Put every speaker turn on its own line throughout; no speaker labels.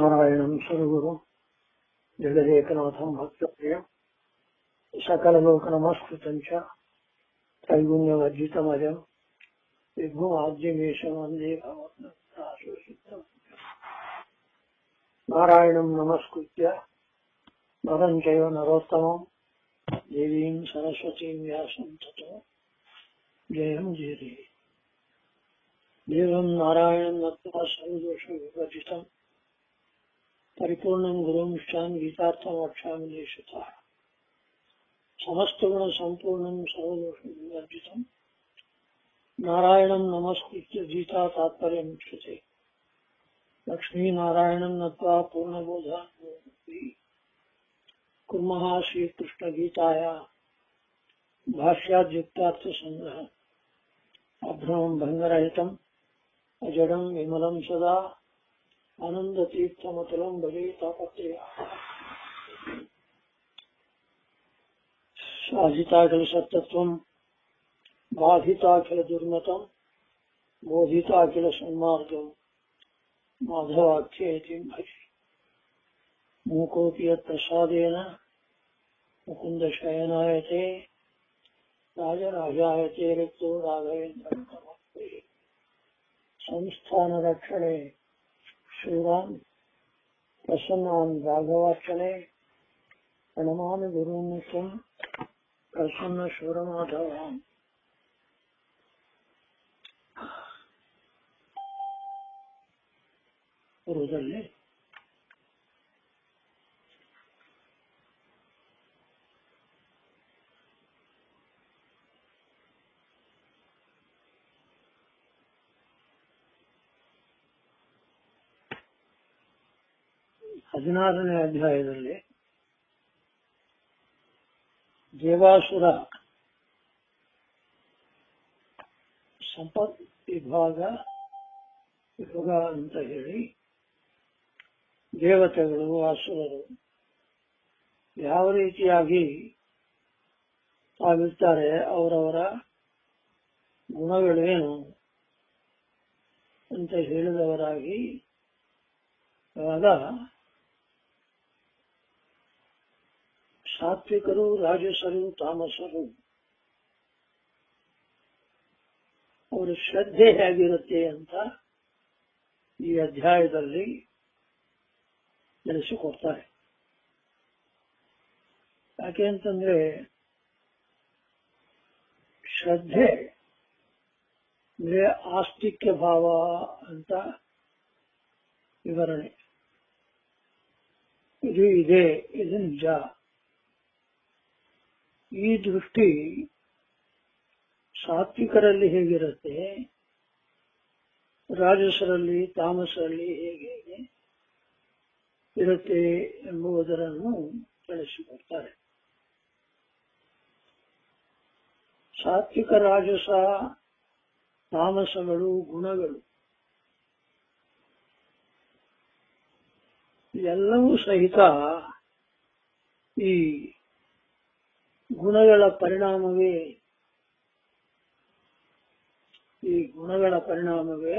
नारायणं सद्गुरु जगदेकनाथं भक्तप्रियं सकललोकनमस्कृतं च त्रैगुण्यवर्जितमजं विभुमाद्यमेष वन्दे भगवन्ताशोषितम् नारायणं नमस्कृत्य नरं चैव नरोत्तमं देवीं सरस्वतीं व्यासं ततो जयं जयते देवं नारायणं नत्वा सर्वदोषविवर्जितम् परिपूर्णं गुरुंश्चां गीतार्थमक्षामि देशतः समस्तगुणसम्पूर्णं सर्वदोषविवर्जितम् नारायणं नमस्कृत्य गीता तात्पर्यमुच्यते लक्ष्मीनारायणं नत्वा पूर्णबोधान् कुर्मः श्रीकृष्णगीताया भाष्याद्युक्तार्थसङ्ग्रह अभ्रमं भङ्गरहितम् अजडं विमलं सदा आनन्दतीर्थमतुलं भजे तापत्रे साधिताखिलसत्तत्वं बाधिताखिलदुर्मतं बोधिताखिलसन्मार्गं माधवाख्येति भजे मूकोऽपि यत्प्रसादेन मुकुन्दशयनायते राजराजायते रिक्तो राघवेन्द्रं समर्पये संस्थानरक्षणे श्रीराम प्रसन्नान् राघवार्चने प्रणमामि गुरून् त्वं प्रसन्न शूरमाधवान् ಪೂರ್ವದಲ್ಲಿ ಹದಿನಾರನೇ ಅಧ್ಯಾಯದಲ್ಲಿ ದೇವಾಸುರ ಸಂಪತ್ ವಿಭಾಗ ಯೋಗ ಅಂತ ಹೇಳಿ ದೇವತೆಗಳು ಅಸುರರು ಯಾವ ರೀತಿಯಾಗಿ ತಾವಿರ್ತಾರೆ ಅವರವರ ಗುಣಗಳೇನು ಅಂತ ಹೇಳಿದವರಾಗಿ ಇವಾಗ ಸಾತ್ವಿಕರು ರಾಜಸರು ತಾಮಸರು ಅವರ ಶ್ರದ್ಧೆ ಹೇಗಿರುತ್ತೆ ಅಂತ ಈ ಅಧ್ಯಾಯದಲ್ಲಿ ತಿಳಿಸಿಕೊಡ್ತಾರೆ ಯಾಕೆ ಅಂತಂದ್ರೆ ಶ್ರದ್ಧೆ ಅಂದ್ರೆ ಆಸ್ತಿಕ್ಯ ಭಾವ ಅಂತ ವಿವರಣೆ ಇದು ಇದೆ ಇದು ನಿಜ ಈ ದೃಷ್ಟಿ ಸಾತ್ವಿಕರಲ್ಲಿ ಹೇಗಿರುತ್ತೆ ರಾಜಸರಲ್ಲಿ ತಾಮಸರಲ್ಲಿ ಹೇಗೆ ಹೇಗೆ ಇರುತ್ತೆ ಎಂಬುದನ್ನು ತಿಳಿಸಿಕೊಡ್ತಾರೆ ಸಾತ್ವಿಕ ರಾಜಸ ತಾಮಸಗಳು ಗುಣಗಳು ಎಲ್ಲವೂ ಸಹಿತ ಈ ಗುಣಗಳ ಪರಿಣಾಮವೇ ಈ ಗುಣಗಳ ಪರಿಣಾಮವೇ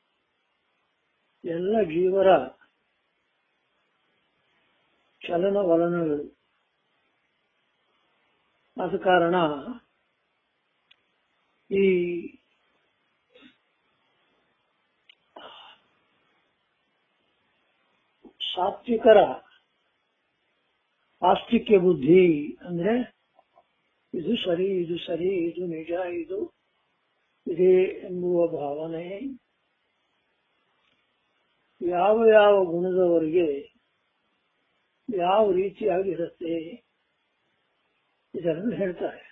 ಎಲ್ಲ ಜೀವರ ಚಲನವಲನಗಳು ಆದ ಕಾರಣ ಈ ಸಾತ್ವಿಕರ ಆಸ್ತಿಕ್ಯ ಬುದ್ಧಿ ಅಂದ್ರೆ ಇದು ಸರಿ ಇದು ಸರಿ ಇದು ನಿಜ ಇದು ಇದೆ ಎಂಬುವ ಭಾವನೆ ಯಾವ ಯಾವ ಗುಣದವರಿಗೆ ಯಾವ ರೀತಿಯಾಗಿರುತ್ತೆ ಇದನ್ನು ಹೇಳ್ತಾರೆ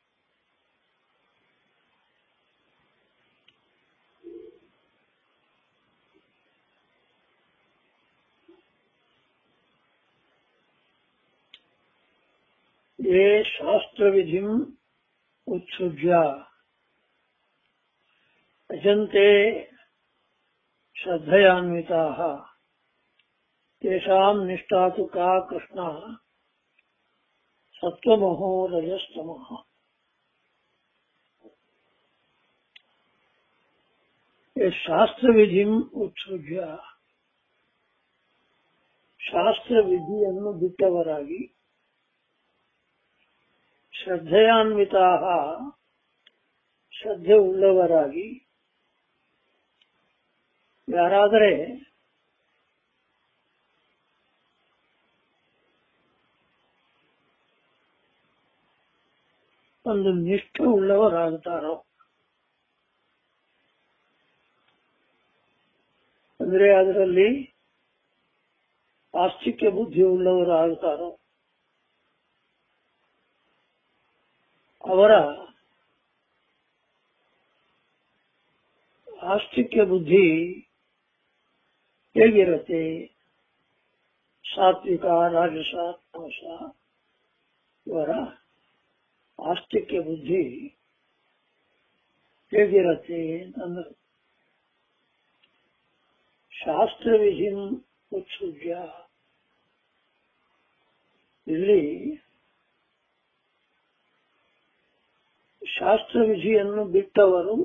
ये शास्त्रविधिम् उत्सृज्य भजन्ते श्रद्धयान्विताः तेषाम् निष्ठा तु का कृष्ण सत्त्वमहो रजस्तमः ये शास्त्रविधिम् उत्सृज्य ಶಾಸ್ತ್ರ ವಿಧಿಯನ್ನು ಬಿಟ್ಟವರಾಗಿ ಶ್ರದ್ಧೆಯಾನ್ವಿತಾ ಶ್ರದ್ಧೆ ಉಳ್ಳವರಾಗಿ ಯಾರಾದರೆ ಒಂದು ನಿಷ್ಠೆ ಉಳ್ಳವರಾಗುತ್ತಾರೋ ಅಂದ್ರೆ ಅದರಲ್ಲಿ ಆಸ್ತಿಕ್ಯ ಬುದ್ಧಿ ಉಳ್ಳವರಾಗುತ್ತಾರೋ ಅವರ ಆಸ್ತಿಕ್ಯ ಬುದ್ಧಿ ಹೇಗಿರುತ್ತೆ ಸಾತ್ವಿಕ ರಾಜಸ ತಾಮಸ ಇವರ ಆಸ್ತಿಕ್ಯ ಬುದ್ಧಿ ಹೇಗಿರತ್ತೆ ಅಂತಂದ್ರೆ ಶಾಸ್ತ್ರ ವಿಧಿ ಉತ್ಸುಜ್ಯ ಇಲ್ಲಿ ಶಾಸ್ತ್ರ ವಿಧಿಯನ್ನು ಬಿಟ್ಟವರು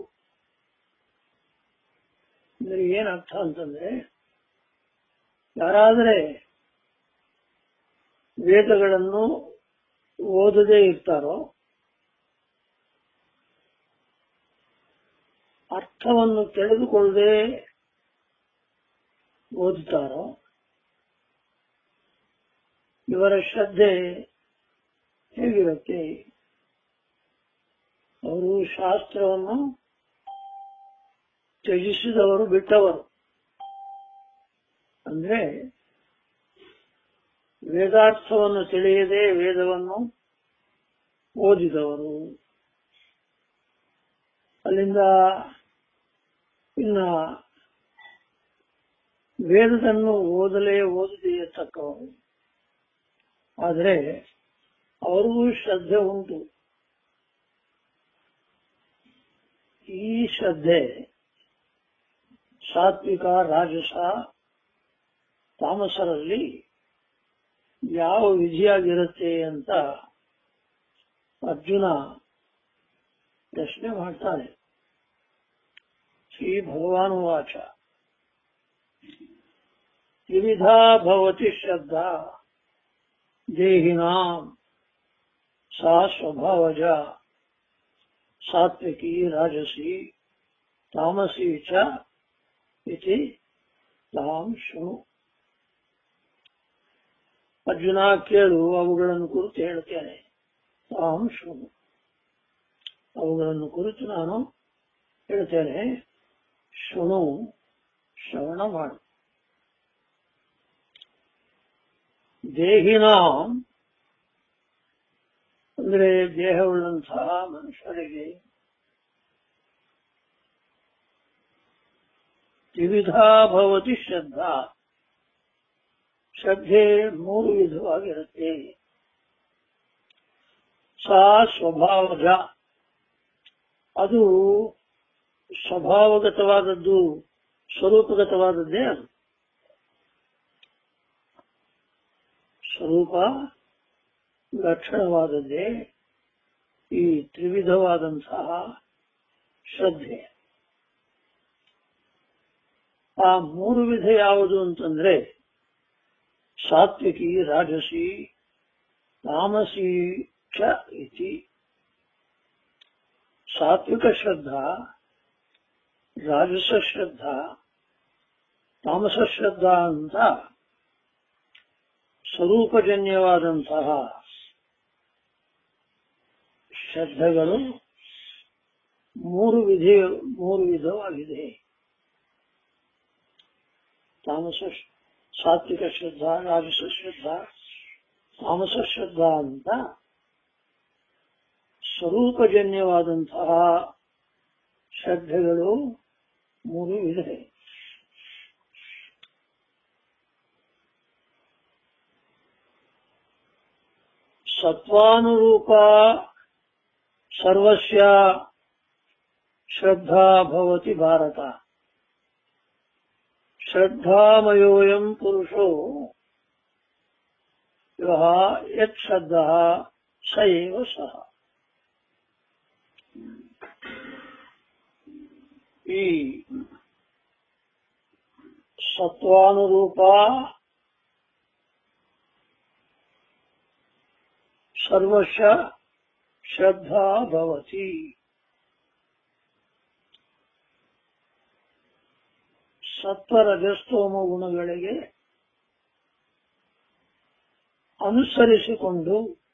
ಅಂದ್ರೆ ಏನರ್ಥ ಅಂತಂದ್ರೆ ಯಾರಾದರೆ ವೇದಗಳನ್ನು ಓದದೇ ಇರ್ತಾರೋ ಅರ್ಥವನ್ನು ತಿಳಿದುಕೊಳ್ಳದೆ ಓದುತ್ತಾರೋ ಇವರ ಶ್ರದ್ಧೆ ಹೇಗಿರುತ್ತೆ ಅವರು ಶಾಸ್ತ್ರವನ್ನು ತ್ಯಜಿಸಿದವರು ಬಿಟ್ಟವರು ಅಂದ್ರೆ ವೇದಾರ್ಥವನ್ನು ತಿಳಿಯದೆ ವೇದವನ್ನು ಓದಿದವರು ಅಲ್ಲಿಂದ ಇನ್ನ ವೇದವನ್ನು ಓದಲೇ ಓದದೇ ತಕ್ಕವರು ಆದರೆ ಅವ್ರಿಗೂ ಶ್ರದ್ಧೆ ಉಂಟು ಈ ಶ್ರದ್ಧೆ ಸಾತ್ವಿಕ ರಾಜಸ ತಾಮಸರಲ್ಲಿ ಯಾವ ವಿಧಿಯಾಗಿರುತ್ತೆ ಅಂತ ಅರ್ಜುನ ಪ್ರಶ್ನೆ ಮಾಡ್ತಾನೆ ಶ್ರೀ ಭಗವಾನ್ ವಾಚ ವಿವಿಧಾ ಭವತಿ ಶ್ರದ್ಧಾ ದೇಹಿನಾಂ ಸಾ ಸ್ವಭಾವಜ ಸಾತ್ವಿಕಿ ರಾಜಸಿ ತಾಮಸಿ ಚ ಇತಿ ತಾಂ ಶೃಣು ಅರ್ಜುನ ಕೇಳು ಅವುಗಳನ್ನು ಕುರಿತು ಹೇಳ್ತೇನೆ ತಾಂ ಶೃಣು ಅವುಗಳನ್ನು ಕುರಿತು ನಾನು ಹೇಳ್ತೇನೆ ಶೃಣು ಶ್ರವಣ ಮಾಡು ದೇಹಿನ ಅಂದ್ರೆ ದೇಹವುಳ್ಳಂತಹ ಮನುಷ್ಯರಿಗೆ ತ್ರಿವಿಧ ಭವತಿ ಶ್ರದ್ಧಾ ಶ್ರದ್ಧೆ ಮೂರು ವಿಧವಾಗಿರುತ್ತೆ ಸಾ ಸ್ವಭಾವಜ ಅದು ಸ್ವಭಾವಗತವಾದದ್ದು ಸ್ವರೂಪಗತವಾದದ್ದೇ ಅದು ಸ್ವರೂಪ ಲಕ್ಷಣವಾದದ್ದೇ ಈ ತ್ರಿವಿಧವಾದಂತಹ ಶ್ರದ್ಧೆ ಆ ಮೂರು ವಿಧ ಯಾವುದು ಅಂತಂದ್ರೆ ಸಾತ್ವಿಕಿ ರಾಜಸಿ ತಾಮಸಿ ಚ ಇತಿ ಸಾತ್ವಿಕ ಶ್ರದ್ಧಾ ರಾಜಸ ಶ್ರದ್ಧಾ ತಾಮಸ ಶ್ರದ್ಧಾ ಅಂತ ಸ್ವರೂಪಜನ್ಯವಾದಂತಹ ಶ್ರದ್ಧೆಗಳು ಮೂರು ವಿಧ ಮೂರು ವಿಧವಾಗಿದೆ ತಾಮಸ ಸಾತ್ವಿಕ ಶ್ರದ್ಧಾ ರಾಜಸ ಶ್ರದ್ಧಾ ತಾಮಸ ಶ್ರದ್ಧಾ ಅಂತ ಸ್ವರೂಪಜನ್ಯವಾದಂತಹ ಶ್ರದ್ಧೆಗಳು ಮೂರು ಇದೆ ಸತ್ವಾನುರೂಪ ಸರ್ವಸ್ಯ ಶ್ರದ್ಧಾ ಭವತಿ ಭಾರತ ಶ್ರದ್ಧಾಮಯೋಯಂ ಪುರುಷೋ ಯಃ ಯತ್ ಶ್ರದ್ಧಾ ಸ ಏವ ಸಹ ಈ ಸತ್ವಾನುರೂಪ ಸರ್ವಶ ಶ್ರದ್ಧಾ ಭವತಿ ಸತ್ವರಜಸ್ತೋಮ ಗುಣಗಳಿಗೆ ಅನುಸರಿಸಿಕೊಂಡು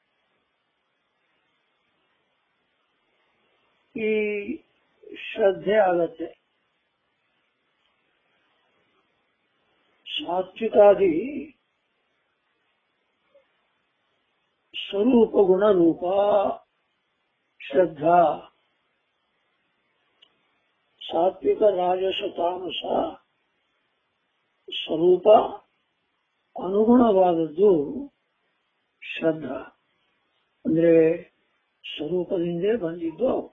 ಈ ಶ್ರದ್ಧೆ ಆಗತ್ತೆ ಸಾತ್ವಿಕಾದಿ ಸ್ವರೂಪ ಗುಣರೂಪ ಶ್ರದ್ಧಾ ಸಾತ್ವಿಕ ರಾಜಸ ತಾಮಸ ಸ್ವರೂಪ ಅನುಗುಣವಾದದ್ದು ಶ್ರದ್ಧಾ ಅಂದ್ರೆ ಸ್ವರೂಪದಿಂದೇ ಬಂದಿದ್ದು ಅವು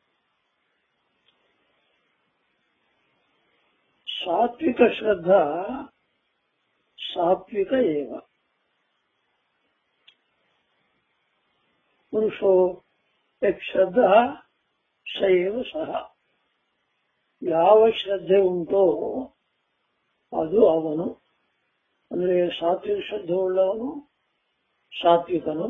ಸಾತ್ವಿಕ ಶ್ರದ್ಧಾ ಸಾತ್ವಿಕ ಏವ ಪುರುಷೋ ಯಕ್ ಶ್ರದ್ಧಾ ಸೈವ ಸಹ ಯಾವ ಶ್ರದ್ಧೆ ಉಂಟೋ ಅದು ಅವನು ಅಂದ್ರೆ ಸಾತ್ವಿಕ ಶ್ರದ್ಧೆ ಉಳ್ಳವನು ಸಾತ್ವಿಕನು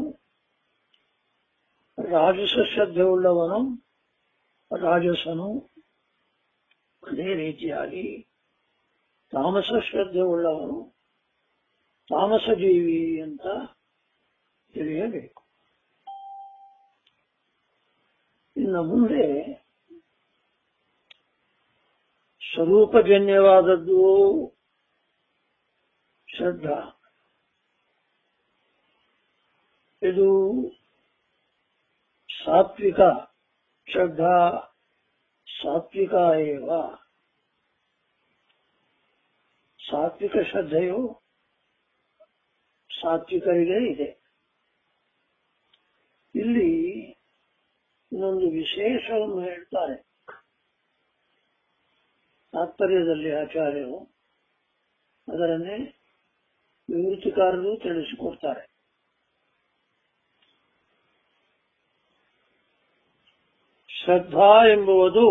ರಾಜಸ ಶ್ರದ್ಧೆ ಉಳ್ಳವನು ರಾಜಸನು ಅದೇ ರೀತಿಯಾಗಿ ತಾಮಸ ಶ್ರದ್ಧೆ ಉಳ್ಳವನು ತಾಮಸ ಜೀವಿ ಅಂತ ತಿಳಿಯಬೇಕು ಇನ್ನು ಮುಂದೆ ಸ್ವರೂಪಜನ್ಯವಾದದ್ದು ಶ್ರದ್ಧಾ ಇದು ಸಾತ್ವಿಕ ಶ್ರದ್ಧಾ ಸಾತ್ವಿಕ ಏವ ಸಾತ್ವಿಕ ಶ್ರದ್ಧೆಯು ಸಾತ್ವಿಕರಿಗೆ ಇದೆ ಇಲ್ಲಿ ಇನ್ನೊಂದು ವಿಶೇಷವನ್ನು ಹೇಳ್ತಾರೆ ತಾತ್ಪರ್ಯದಲ್ಲಿ ಆಚಾರ್ಯರು ಅದರನ್ನೇ ವಿವೃತಿಕಾರರು ತಿಳಿಸಿಕೊಡ್ತಾರೆ ಶ್ರದ್ಧಾ ಎಂಬುವುದು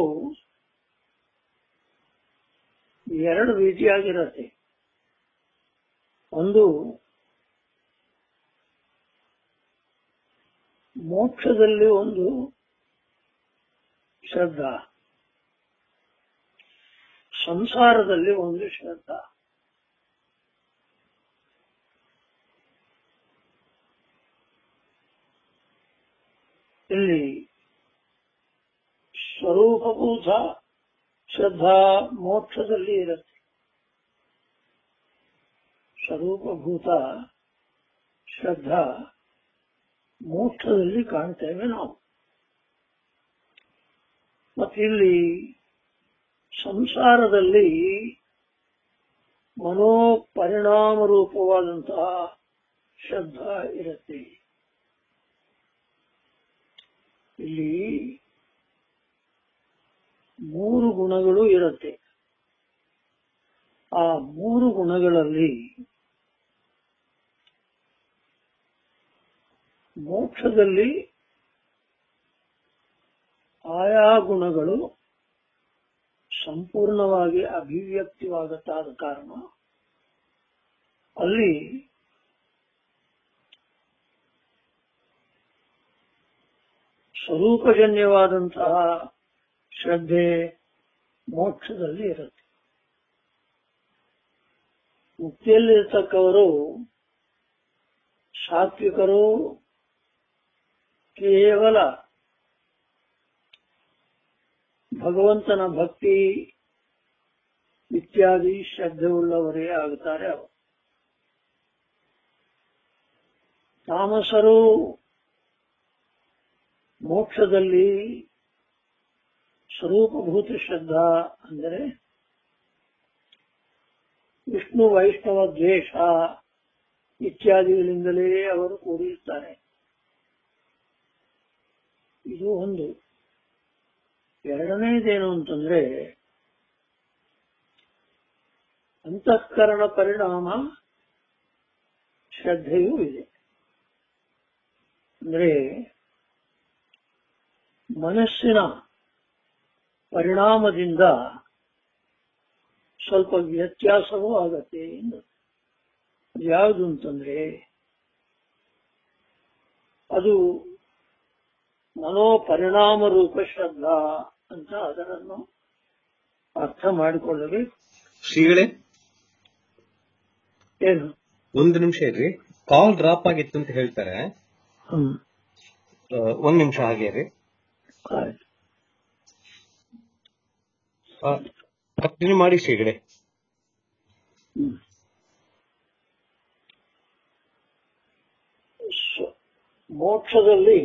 ಎರಡು ರೀತಿಯಾಗಿರುತ್ತೆ ಒಂದು ಮೋಕ್ಷದಲ್ಲಿ ಒಂದು ಶ್ರದ್ಧಾ ಸಂಸಾರದಲ್ಲಿ ಒಂದು ಶ್ರದ್ಧಾ ಇಲ್ಲಿ ಸ್ವರೂಪಭೂತ ಶ್ರದ್ಧಾ ಮೋಕ್ಷದಲ್ಲಿ ಇರುತ್ತೆ ಸ್ವರೂಪಭೂತ ಶ್ರದ್ಧಾ ಮೋಕ್ಷದಲ್ಲಿ ಕಾಣ್ತೇವೆ ನಾವು ಮತ್ತಿಲ್ಲಿ ಸಂಸಾರದಲ್ಲಿ ಮನೋಪರಿಣಾಮ ರೂಪವಾದಂತಹ ಶ್ರದ್ಧಾ ಇರುತ್ತೆ ಇಲ್ಲಿ ಮೂರು ಗುಣಗಳು ಇರುತ್ತೆ ಆ ಮೂರು ಗುಣಗಳಲ್ಲಿ ಮೋಕ್ಷದಲ್ಲಿ ಆಯಾ ಗುಣಗಳು ಸಂಪೂರ್ಣವಾಗಿ ಅಭಿವ್ಯಕ್ತಿವಾಗುತ್ತಾದ ಕಾರಣ ಅಲ್ಲಿ ಸ್ವರೂಪಜನ್ಯವಾದಂತಹ ಶ್ರದ್ಧೆ ಮೋಕ್ಷದಲ್ಲಿ ಇರುತ್ತೆ ಮುಕ್ತಿಯಲ್ಲಿರ್ತಕ್ಕವರು ಸಾತ್ವಿಕರು ಕೇವಲ ಭಗವಂತನ ಭಕ್ತಿ ಇತ್ಯಾದಿ ಶ್ರದ್ಧೆ ಉಳ್ಳವರೇ ಆಗುತ್ತಾರೆ ಅವರು ತಾಮಸರು ಮೋಕ್ಷದಲ್ಲಿ ಸ್ವರೂಪಭೂತ ಶ್ರದ್ಧಾ ಅಂದರೆ ವಿಷ್ಣು ವೈಷ್ಣವ ದ್ವೇಷ ಇತ್ಯಾದಿಗಳಿಂದಲೇ ಅವರು ಕೂಡಿರುತ್ತಾರೆ ಇದು ಒಂದು ಎರಡನೇದೇನು ಅಂತಂದ್ರೆ ಅಂತಃಕರಣ ಪರಿಣಾಮ ಶ್ರದ್ಧೆಯೂ ಇದೆ ಅಂದ್ರೆ ಮನಸ್ಸಿನ ಪರಿಣಾಮದಿಂದ ಸ್ವಲ್ಪ ವ್ಯತ್ಯಾಸವೂ ಆಗತ್ತೆ ಎಂದು ಯಾವುದು ಅಂತಂದ್ರೆ ಅದು ಮನೋಪರಿಣಾಮ ರೂಪ ಶ್ರದ್ಧಾ ಅಂತ ಅದನ್ನು ಅರ್ಥ ಮಾಡಿಕೊಳ್ಳಬೇಕು
ಶ್ರೀಗಳೇ
ಏನು
ಒಂದು ನಿಮಿಷ ಇರ್ರಿ ಕಾಲ್ ಡ್ರಾಪ್ ಆಗಿತ್ತು ಅಂತ ಹೇಳ್ತಾರೆ
ಹ್ಮ್
ಆ, ಒಂದ್ ನಿಮಿಷ ಹಾಗೆ ರೀ
ಆಯ್ತು
ಕಂಟಿನ್ಯೂ ಮಾಡಿ ಶ್ರೀಗಳೇ
ಹ್ಮ್. ಸ್ವ- ಮೋಕ್ಷದಲ್ಲಿ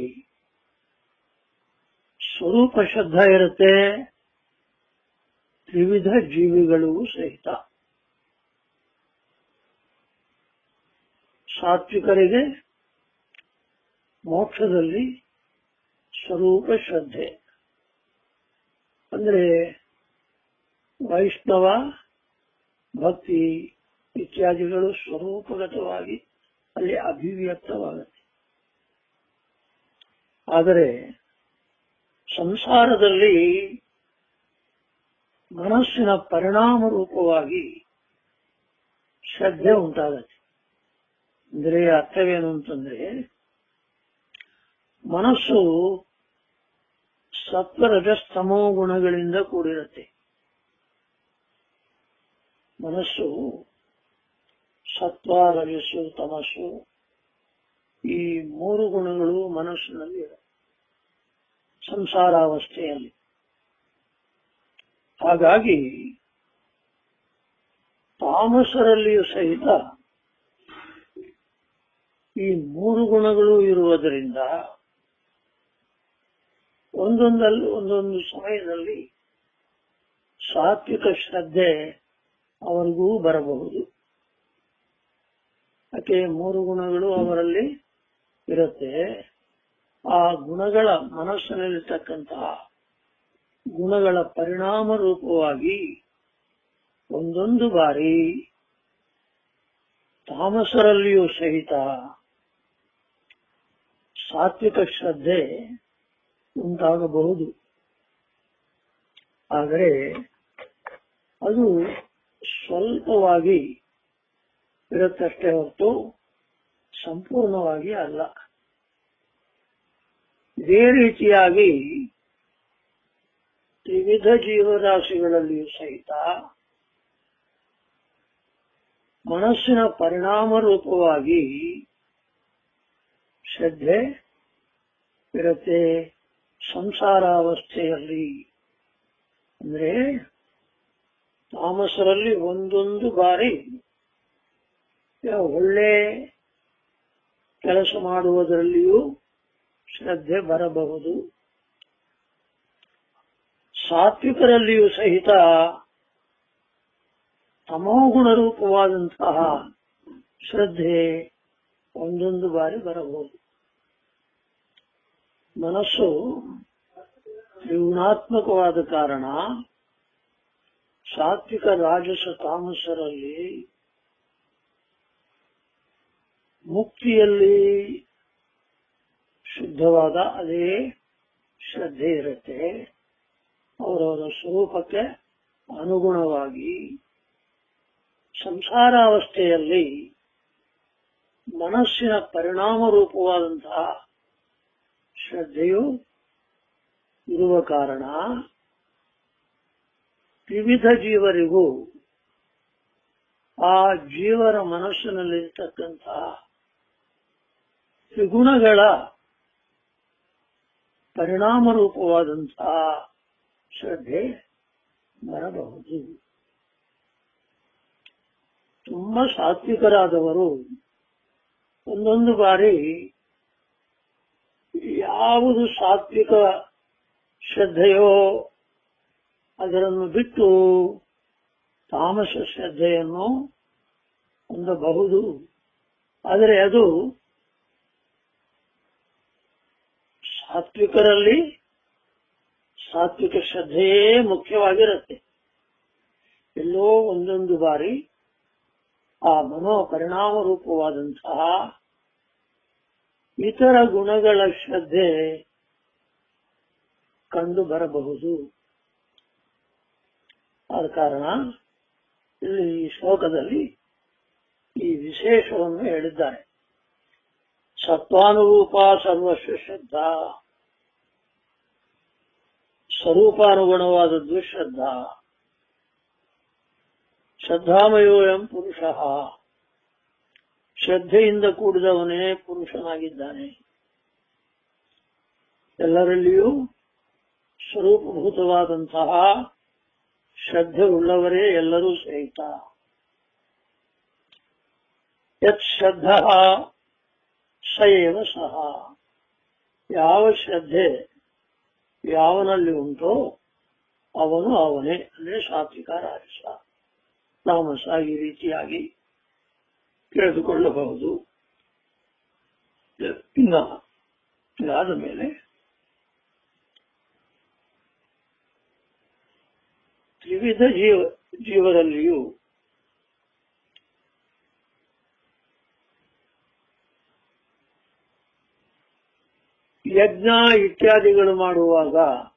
ಸ್ವರೂಪ ಶ್ರದ್ಧಾ ಇರುತ್ತೆ ತ್ರಿವಿಧ ಜೀವಿಗಳು ಸಹಿತ ಸಾತ್ವಿಕರಿಗೆ ಮೋಕ್ಷದಲ್ಲಿ ಸ್ವರೂಪ ಶ್ರದ್ಧೆ ಅಂದ್ರೆ ವೈಷ್ಣವ ಭಕ್ತಿ ಇತ್ಯಾದಿಗಳು ಸ್ವರೂಪಗತವಾಗಿ ಅಲ್ಲಿ ಅಭಿವ್ಯಕ್ತವಾಗುತ್ತೆ ಆದರೆ ಸಂಸಾರದಲ್ಲಿ ಮನಸ್ಸಿನ ಪರಿಣಾಮ ರೂಪವಾಗಿ ಶ್ರದ್ಧೆ ಉಂಟಾಗತ್ತೆ ಅಂದ್ರೆ ಅರ್ಥವೇನು ಅಂತಂದ್ರೆ ಮನಸ್ಸು ಸತ್ವರಜಸ್ತಮೋ ಗುಣಗಳಿಂದ ಕೂಡಿರುತ್ತೆ ಮನಸ್ಸು ಸತ್ವ ರಜಸ್ಸು ತಮಸ್ಸು ಈ ಮೂರು ಗುಣಗಳು ಮನಸ್ಸಿನಲ್ಲಿ ಇವೆ ಸಂಸಾರಾವಸ್ಥೆಯಲ್ಲಿ ಹಾಗಾಗಿ ತಾಮಸರಲ್ಲಿಯೂ ಸಹಿತ ಈ ಮೂರು ಗುಣಗಳು ಇರುವುದರಿಂದ ಒಂದೊಂದಲ್ಲಿ ಒಂದೊಂದು ಸಮಯದಲ್ಲಿ ಸಾತ್ವಿಕ ಶ್ರದ್ಧೆ ಅವರಿಗೂ ಬರಬಹುದು ಯಾಕೆ ಮೂರು ಗುಣಗಳು ಅವರಲ್ಲಿ ಇರುತ್ತೆ ಆ ಗುಣಗಳ ಮನಸ್ಸಿನಲ್ಲಿರ್ತಕ್ಕಂತಹ ಗುಣಗಳ ಪರಿಣಾಮ ರೂಪವಾಗಿ ಒಂದೊಂದು ಬಾರಿ ತಾಮಸರಲ್ಲಿಯೂ ಸಹಿತ ಸಾತ್ವಿಕ ಶ್ರದ್ಧೆ ಉಂಟಾಗಬಹುದು ಆದರೆ ಅದು ಸ್ವಲ್ಪವಾಗಿ ಇರುತ್ತಷ್ಟೇ ಹೊರತು ಸಂಪೂರ್ಣವಾಗಿ ಅಲ್ಲ ಇದೇ ರೀತಿಯಾಗಿ ತ್ರಿವಿಧ ಜೀವರಾಶಿಗಳಲ್ಲಿಯೂ ಸಹಿತ ಮನಸ್ಸಿನ ಪರಿಣಾಮ ರೂಪವಾಗಿ ಶ್ರದ್ಧೆ ಇರುತ್ತೆ ಸಂಸಾರಾವಸ್ಥೆಯಲ್ಲಿ ಅಂದ್ರೆ ತಾಮಸರಲ್ಲಿ ಒಂದೊಂದು ಬಾರಿ ಒಳ್ಳೆ ಕೆಲಸ ಮಾಡುವುದರಲ್ಲಿಯೂ ಶ್ರದ್ಧೆ ಬರಬಹುದು ಸಾತ್ವಿಕರಲ್ಲಿಯೂ ಸಹಿತ ತಮೋಗುಣ ರೂಪವಾದಂತಹ ಶ್ರದ್ಧೆ ಒಂದೊಂದು ಬಾರಿ ಬರಬಹುದು ಮನಸ್ಸು ತ್ರಿಗುಣಾತ್ಮಕವಾದ ಕಾರಣ ಸಾತ್ವಿಕ ರಾಜಸ ತಾಮಸರಲ್ಲಿ ಮುಕ್ತಿಯಲ್ಲಿ ಶುದ್ಧವಾದ ಅದೇ ಶ್ರದ್ಧೆ ಇರುತ್ತೆ ಅವರವರ ಸ್ವರೂಪಕ್ಕೆ ಅನುಗುಣವಾಗಿ ಸಂಸಾರಾವಸ್ಥೆಯಲ್ಲಿ ಮನಸ್ಸಿನ ಪರಿಣಾಮ ರೂಪವಾದಂತಹ ಶ್ರದ್ಧೆಯು ಇರುವ ಕಾರಣ ವಿವಿಧ ಜೀವರಿಗೂ ಆ ಜೀವರ ಮನಸ್ಸಿನಲ್ಲಿರ್ತಕ್ಕಂತಹ ತ್ರಿಗುಣಗಳ ಪರಿಣಾಮ ರೂಪವಾದಂತಹ ಶ್ರದ್ಧೆ ಬರಬಹುದು ತುಂಬಾ ಸಾತ್ವಿಕರಾದವರು ಒಂದೊಂದು ಬಾರಿ ಯಾವುದು ಸಾತ್ವಿಕ ಶ್ರದ್ಧೆಯೋ ಅದನ್ನು ಬಿಟ್ಟು ತಾಮಸ ಶ್ರದ್ಧೆಯನ್ನು ಹೊಂದಬಹುದು ಆದರೆ ಅದು ಸಾತ್ವಿಕರಲ್ಲಿ ಸಾತ್ವಿಕ ಶ್ರದ್ಧೆಯೇ ಮುಖ್ಯವಾಗಿರುತ್ತೆ ಎಲ್ಲೋ ಒಂದೊಂದು ಬಾರಿ ಆ ಮನೋ ಪರಿಣಾಮ ರೂಪವಾದಂತಹ ಇತರ ಗುಣಗಳ ಶ್ರದ್ಧೆ ಕಂಡು ಬರಬಹುದು ಆದ ಕಾರಣ ಇಲ್ಲಿ ಈ ಶ್ಲೋಕದಲ್ಲಿ ಈ ವಿಶೇಷವನ್ನು ಹೇಳಿದ್ದಾರೆ ಸತ್ವಾನುರೂಪ ಸರ್ವಸ್ವ ಶ್ರದ್ಧಾ ಸ್ವರೂಪಾನುಗುಣವಾದದ್ದು ಶ್ರದ್ಧಾ ಶ್ರದ್ಧಾಮಯೋಯಂ ಪುರುಷ ಶ್ರದ್ಧೆಯಿಂದ ಕೂಡಿದವನೇ ಪುರುಷನಾಗಿದ್ದಾನೆ ಎಲ್ಲರಲ್ಲಿಯೂ ಸ್ವರೂಪಭೂತವಾದಂತಹ ಶ್ರದ್ಧೆ ಉಳ್ಳವರೇ ಎಲ್ಲರೂ ಸಹಿತ ಯತ್ ಶ್ರದ್ಧ ಸಯೇವ ಸಹ ಯಾವ ಶ್ರದ್ಧೆ ಯಾವನಲ್ಲಿ ಉಂಟೋ ಅವನು ಅವನೇ ಅಂದ್ರೆ ಸಾತ್ವಿಕ ರಾಜಸ ತಾಮಸ ಈ ರೀತಿಯಾಗಿ ತಿಳಿದುಕೊಳ್ಳಬಹುದು ಇನ್ನ ಇದಾದ ಮೇಲೆ ತ್ರಿವಿಧ ಜೀವ ಜೀವದಲ್ಲಿಯೂ ಯಜ್ಞ ಇತ್ಯಾದಿಗಳು ಮಾಡುವಾಗ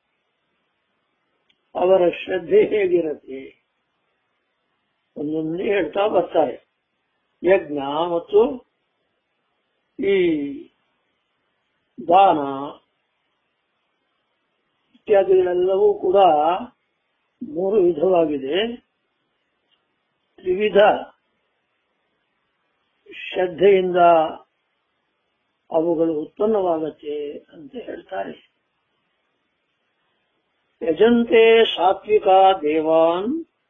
ಅವರ ಶ್ರದ್ಧೆ ಹೇಗಿರುತ್ತೆ ಒಂದೊಂದೇ ಹೇಳ್ತಾ ಬರ್ತಾರೆ ಯಜ್ಞ ಮತ್ತು ಈ ದಾನ ಇತ್ಯಾದಿಗಳೆಲ್ಲವೂ ಕೂಡ ಮೂರು ವಿಧವಾಗಿದೆ ತ್ರಿವಿಧ ಶ್ರದ್ಧೆಯಿಂದ ಅವುಗಳು ಉತ್ಪನ್ನವಾಗತ್ತೆ ಅಂತ ಹೇಳ್ತಾರೆ ಯಜಂತೆ ಸಾತ್ವಿಕ ದೇವಾನ್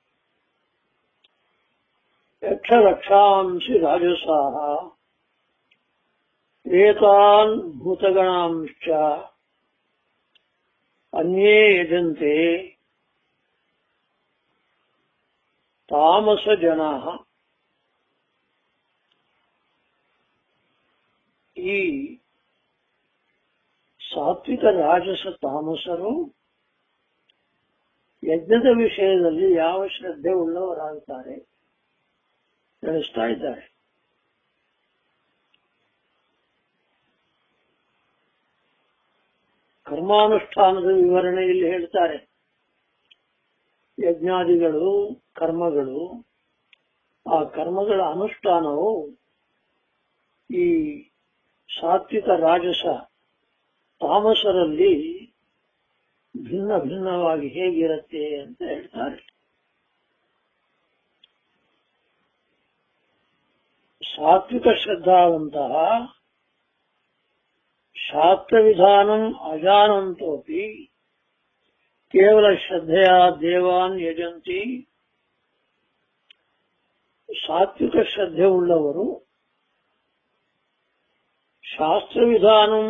ಯಕ್ಷರಕ್ಷಾಂಸಿ ರಾಜಸಾಹ ಏತಾನ್ ಭೂತಗಣಾಂಶ್ಚ ಅನ್ಯೇ ಯಜಂತೆ ತಾಮಸ ಜನ ಈ ಸಾತ್ವಿಕ ರಾಜಸ ತಾಮಸರು ಯಜ್ಞದ ವಿಷಯದಲ್ಲಿ ಯಾವ ಶ್ರದ್ಧೆ ಉಳ್ಳವರಾಗುತ್ತಾರೆ ತಿಳಿಸ್ತಾ ಇದ್ದಾರೆ ಕರ್ಮಾನುಷ್ಠಾನದ ವಿವರಣೆಯಲ್ಲಿ ಹೇಳ್ತಾರೆ ಯಜ್ಞಾದಿಗಳು ಕರ್ಮಗಳು ಆ ಕರ್ಮಗಳ ಅನುಷ್ಠಾನವು ಈ ಸಾತ್ವಿಕ ರಾಜಸ ತಾಮಸರಲ್ಲಿ ಭಿನ್ನ ಭಿನ್ನವಾಗಿ ಹೇಗಿರುತ್ತೆ ಅಂತ ಹೇಳ್ತಾರೆ ಸಾತ್ವಿಕ ಶ್ರದ್ಧಾವಂತಹ ಶಾಸ್ತ್ರವಿಧಾನಂ ಅಜಾನಂತೋಪಿ ಕೇವಲ ಶ್ರದ್ಧೆಯ ದೇವಾನ್ ಯಜಂತಿ ಸಾತ್ವಿಕ ಶ್ರದ್ಧೆ ಉಳ್ಳವರು ಶಾಸ್ತ್ರವಿಧಾನಂ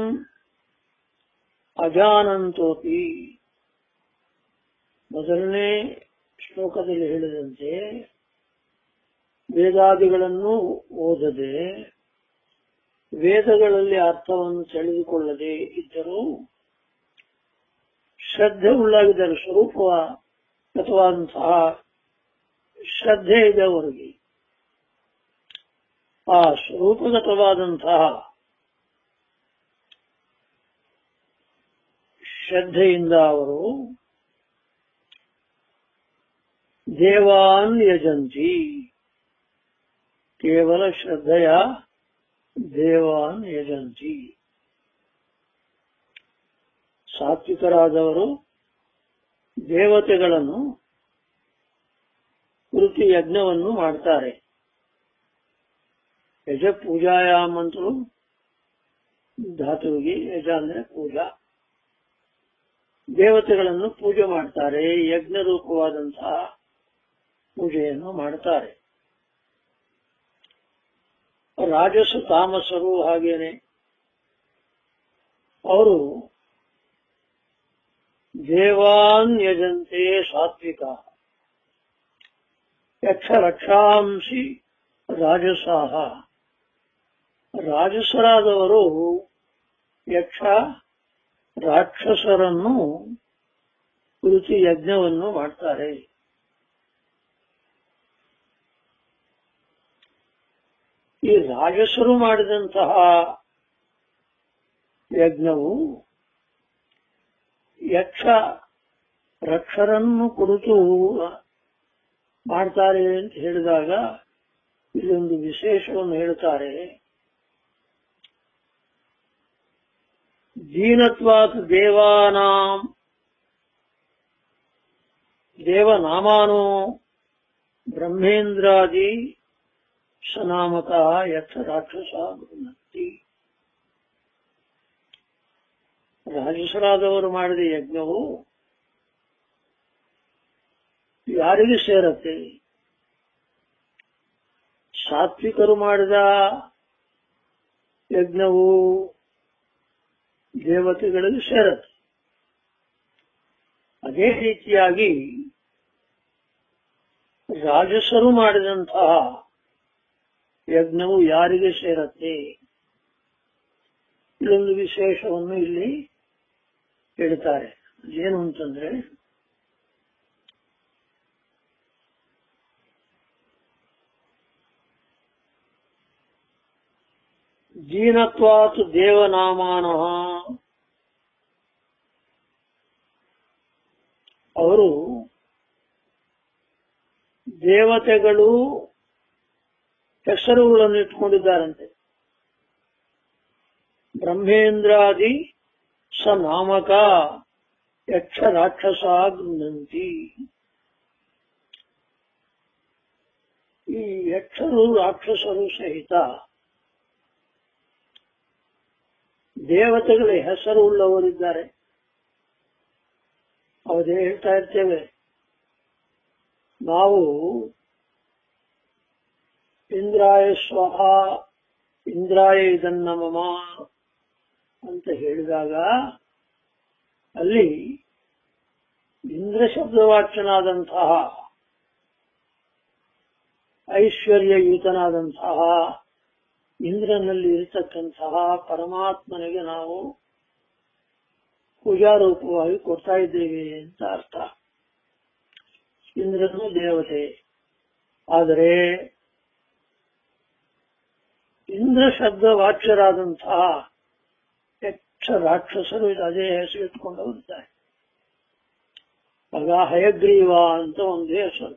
ಅಜಾನಂತೋಪಿ ಮೊದಲನೇ ಶ್ಲೋಕದಲ್ಲಿ ಹೇಳಿದಂತೆ ವೇದಾದಿಗಳನ್ನು ಓದದೆ ವೇದಗಳಲ್ಲಿ ಅರ್ಥವನ್ನು ತಿಳಿದುಕೊಳ್ಳದೆ ಇದ್ದರೂ ಶ್ರದ್ಧೆ ಉಳ್ಳಾಗಿದ್ದರೆ ಸ್ವರೂಪವಾದಂತಹ ಶ್ರದ್ಧೆ ಇದೆ ಅವರಿಗೆ ಆ ಸ್ವರೂಪಗತವಾದಂತಹ ಶ್ರದ್ಧೆಯಿಂದ ಅವರು ದೇವಾನ್ ಯಜಂತಿ ಕೇವಲ ಶ್ರದ್ಧೆಯ ದೇವಾನ್ ಯಜಂತಿ ಸಾತ್ವಿಕರಾದವರು ದೇವತೆಗಳನ್ನು ಕುರಿತು ಯಜ್ಞವನ್ನು ಮಾಡ್ತಾರೆ ಯಜ ಪೂಜಾಯಾಮ್ ಅಂತಲೂ ಧಾತುವಿಗೆ ಯಜ ಅಂದ್ರೆ ಪೂಜಾ ದೇವತೆಗಳನ್ನು ಪೂಜೆ ಮಾಡ್ತಾರೆ ಯಜ್ಞ ರೂಪವಾದಂತಹ ಪೂಜೆಯನ್ನು ಮಾಡ್ತಾರೆ ರಾಜಸ ತಾಮಸರು ಹಾಗೇನೆ ಅವರು ದೇವಾನ್ ಯಜಂತೆ ಸಾತ್ವಿಕ ಯಕ್ಷ ರಕ್ಷಾಂಸಿ ರಾಜಸಾಹ ರಾಜಸರಾದವರು ಯಕ್ಷ ರಾಕ್ಷಸರನ್ನು ಕುರಿತು ಯಜ್ಞವನ್ನು ಮಾಡ್ತಾರೆ ಈ ರಾಜಸರು ಮಾಡಿದಂತಹ ಯಜ್ಞವು ಯಕ್ಷ ರಕ್ಷರನ್ನು ಕುರಿತು ಮಾಡ್ತಾರೆ ಅಂತ ಹೇಳಿದಾಗ ಇಲ್ಲೊಂದು ವಿಶೇಷವನ್ನು ಹೇಳ್ತಾರೆ ದೀನತ್ವಾತ್ ದೇವಾನಾಂ ದೇವನಾಮಾನೋ ಬ್ರಹ್ಮೇಂದ್ರಾದಿ ಸನಾಮಕ ಯಥ ರಾಕ್ಷಸ ಗೃಹಂತಿ ರಾಜಸರಾದವರು ಮಾಡಿದ ಯಜ್ಞವು ಯಾರಿಗೆ ಸೇರತ್ತೆ ಸಾತ್ವಿಕರು ಮಾಡಿದ ಯಜ್ಞವು ದೇವತೆಗಳಿಗೆ ಸೇರತ್ತೆ ಅದೇ ರೀತಿಯಾಗಿ ರಾಜಸರು ಮಾಡಿದಂತಹ ಯಜ್ಞವು ಯಾರಿಗೆ ಸೇರತ್ತೆ ಇಲ್ಲೊಂದು ವಿಶೇಷವನ್ನು ಇಲ್ಲಿ ಹೇಳ್ತಾರೆ ಏನು ಅಂತಂದ್ರೆ ದೀನತ್ವಾತ್ ದೇವನಾಮಾನ ಅವರು ದೇವತೆಗಳು ಹೆಸರುಗಳನ್ನು ಇಟ್ಕೊಂಡಿದ್ದಾರಂತೆ ಬ್ರಹ್ಮೇಂದ್ರಾದಿ ಸ ನಾಮಕ ಯಕ್ಷ ರಾಕ್ಷಸ ಗೃಹಂತಿ ಈ ಯಕ್ಷರು ರಾಕ್ಷಸರು ಸಹಿತ ದೇವತೆಗಳ ಹೆಸರು ಉಳ್ಳವರಿದ್ದಾರೆ ಅವರೇ ಹೇಳ್ತಾ ಇರ್ತೇವೆ ನಾವು ಇಂದ್ರಾಯ ಸ್ವಹ ಇಂದ್ರಾಯ ಇದನ್ನ ಮಮ ಅಂತ ಹೇಳಿದಾಗ ಅಲ್ಲಿ ಇಂದ್ರ ಶಬ್ದವಾಚ್ಯನಾದಂತಹ ಐಶ್ವರ್ಯಯುತನಾದಂತಹ ಇಂದ್ರನಲ್ಲಿ ಇರತಕ್ಕಂತಹ ಪರಮಾತ್ಮನಿಗೆ ನಾವು ಪೂಜಾರೂಪವಾಗಿ ಕೊಡ್ತಾ ಇದ್ದೇವೆ ಅಂತ ಅರ್ಥ ಇಂದ್ರನು ದೇವತೆ ಆದರೆ ಇಂದ್ರ ಶಬ್ದ ವಾಚ್ಯರಾದಂತಹ ಯಕ್ಷ ರಾಕ್ಷಸರು ಇದು ಅದೇ ಹೆಸರು ಇಟ್ಕೊಂಡವರಿದ್ದಾರೆ ಆಗ ಹಯಗ್ರೀವ ಅಂತ ಒಂದು ಹೆಸರು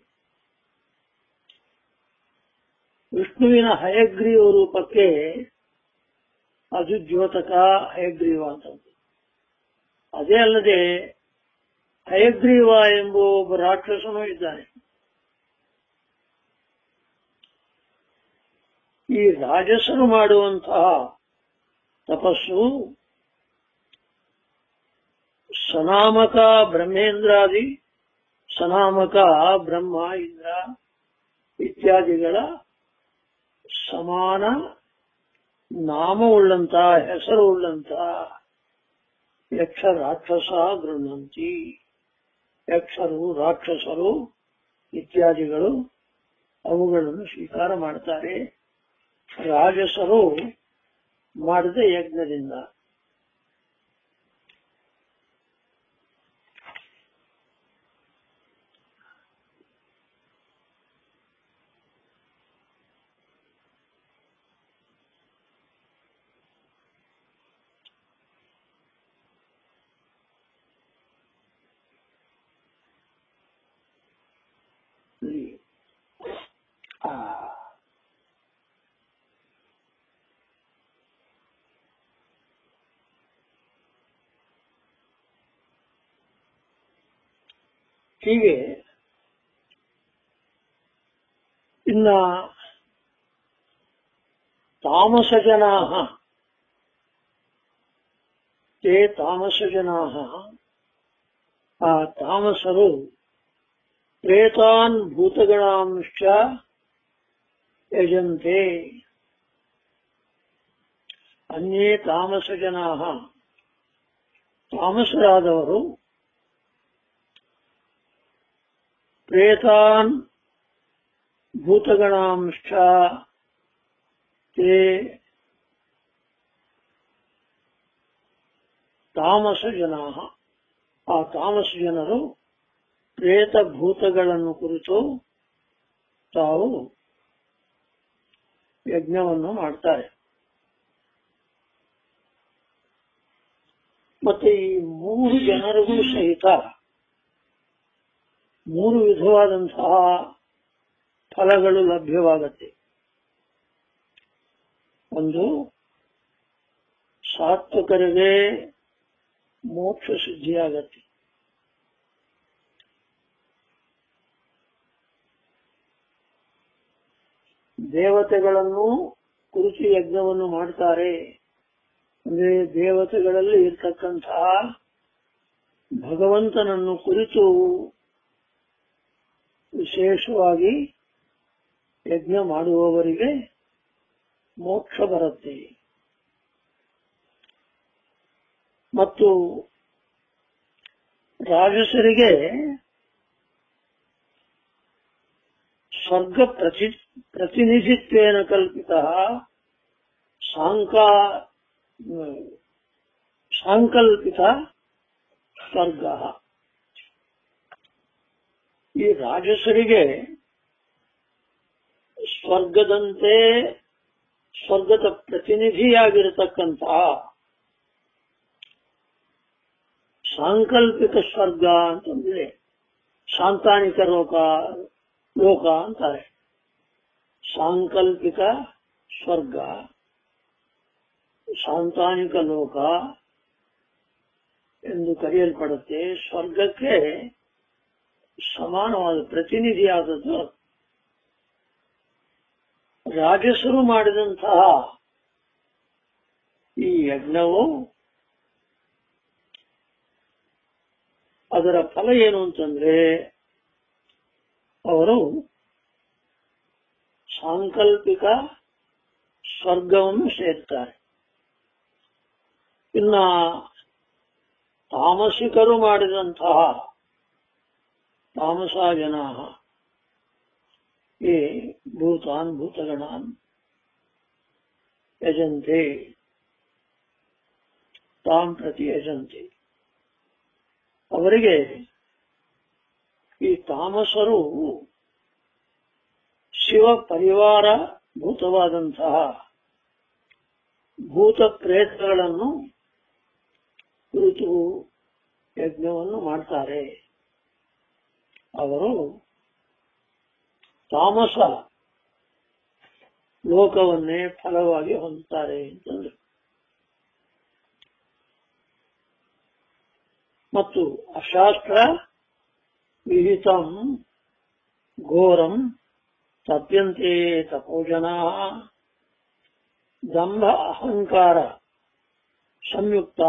ವಿಷ್ಣುವಿನ ಹಯಗ್ರೀವ ರೂಪಕ್ಕೆ ಅದು ದ್ಯೋತಕ ಹಯಗ್ರೀವ ಅಂತ ಅದೇ ಅಲ್ಲದೆ ಹಯಗ್ರೀವ ಎಂಬ ಒಬ್ಬ ರಾಕ್ಷಸನೂ ಇದ್ದಾನೆ ಈ ರಾಜಸರು ಮಾಡುವಂತಹ ತಪಸ್ಸು ಸನಾಮಕ ಬ್ರಹ್ಮೇಂದ್ರಾದಿ ಸನಾಮಕ ಬ್ರಹ್ಮ ಇಂದ್ರ ಇತ್ಯಾದಿಗಳ ಸಮಾನ ನಾಮವುಳ್ಳಂತ ಹೆಸರುಳ್ಳಂತ ಯಕ್ಷ ರಾಕ್ಷಸ ಗೃಹಂತಿ ಯಕ್ಷರು ರಾಕ್ಷಸರು ಇತ್ಯಾದಿಗಳು ಅವುಗಳನ್ನು ಸ್ವೀಕಾರ ಮಾಡ್ತಾರೆ ರಾಜಸರು ಮಾಡಿದ ಯಜ್ಞದಿಂದ ಆ ಹೀಗೆ ಇನ್ನ ತಾಮಸ ಜನಾ ತೇ ತಾಮಸ ಜನಾ ಆ ತಾಮಸರು ಪ್ರೇತಾನ್ ಭೂತಗಣಾಂಶ ಯಜಂತೆ ಅನ್ಯೇ ತಾಮಸ ಜನಾ ತಾಮಸರಾದವರು ಪ್ರೇತಾನ್ ಭೂತಗಣಾಂಶ ತೇ ತಾಮಸ ಜನಾ ಆ ತಾಮಸ ಜನರು ಪ್ರೇತ ಭೂತಗಳನ್ನು ಕುರಿತು ತಾವು ಯಜ್ಞವನ್ನು ಮಾಡ್ತಾರೆ ಮತ್ತೆ ಈ ಮೂರು ಜನರಿಗೂ ಸಹಿತ ಮೂರು ವಿಧವಾದಂತಹ ಫಲಗಳು ಲಭ್ಯವಾಗತ್ತೆ ಒಂದು ಸಾತ್ವಿಕರಿಗೆ ಮೋಕ್ಷ ಸಿದ್ಧಿಯಾಗತ್ತೆ ದೇವತೆಗಳನ್ನು ಕುರಿತು ಯಜ್ಞವನ್ನು ಮಾಡ್ತಾರೆ ಅಂದ್ರೆ ದೇವತೆಗಳಲ್ಲಿ ಇರ್ತಕ್ಕಂತಹ ಭಗವಂತನನ್ನು ಕುರಿತು ವಿಶೇಷವಾಗಿ ಯಜ್ಞ ಮಾಡುವವರಿಗೆ ಮೋಕ್ಷ ಬರುತ್ತೆ ಮತ್ತು ರಾಜಸರಿಗೆ ಸ್ವರ್ಗ ಪ್ರತಿ ಪ್ರತಿನಿಧಿತ್ವೇನ ಕಲ್ಪಿತ ಸಾಂಕಾ ಸಾಂಕಲ್ಪಿತ ಸ್ವರ್ಗ ಈ ರಾಜಸರಿಗೆ ಸ್ವರ್ಗದಂತೆ ಸ್ವರ್ಗದ ಪ್ರತಿನಿಧಿಯಾಗಿರತಕ್ಕಂತಹ ಸಾಂಕಲ್ಪಿಕ ಸ್ವರ್ಗ ಅಂತಂದ್ರೆ ಶಾಂತಾನಿಕ ಲೋಕ ಲೋಕ ಅಂತಾರೆ ಸಾಂಕಲ್ಪಿಕ ಸ್ವರ್ಗ ಶಾಂತಾನಿಕ ಲೋಕ ಎಂದು ಕರೆಯಲ್ಪಡುತ್ತೆ ಸ್ವರ್ಗಕ್ಕೆ ಸಮಾನವಾದ ಪ್ರತಿನಿಧಿಯಾದದ್ದು ರಾಜಸರು ಮಾಡಿದಂತಹ ಈ ಯಜ್ಞವು ಅದರ ಫಲ ಏನು ಅಂತಂದ್ರೆ ಅವರು ಸಾಂಕಲ್ಪಿಕ ಸ್ವರ್ಗವನ್ನು ಸೇರ್ತಾರೆ ಇನ್ನ ತಾಮಸಿಕರು ಮಾಡಿದಂತಹ ತಾಮಸ ಜನ ये ಭೂತಾನ್ ಭೂತಗಣಾನ್ ಯಜಂತೆ ತಾಂ ಪ್ರತಿ ಯಜಂತೆ ಅವರಿಗೆ ಈ ತಾಮಸರು ಶಿವ ಪರಿವಾರ ಭೂತವಾದಂತಹ ಭೂತ ಪ್ರೇತಗಳನ್ನು ಕುರಿತು ಯಜ್ಞವನ್ನು ಮಾಡ್ತಾರೆ ಅವರು ತಾಮಸ ಲೋಕವನ್ನೇ ಫಲವಾಗಿ ಹೊಂದುತ್ತಾರೆ ಅಂತಂದ್ರು ಮತ್ತು ಅಶಾಸ್ತ್ರ ವಿಹಿತಂ ಘೋರಂ ತಪ್ಯಂತೆ ತಪೋಜನಾ ದಂಭ ಅಹಂಕಾರ ಸಂಯುಕ್ತಾ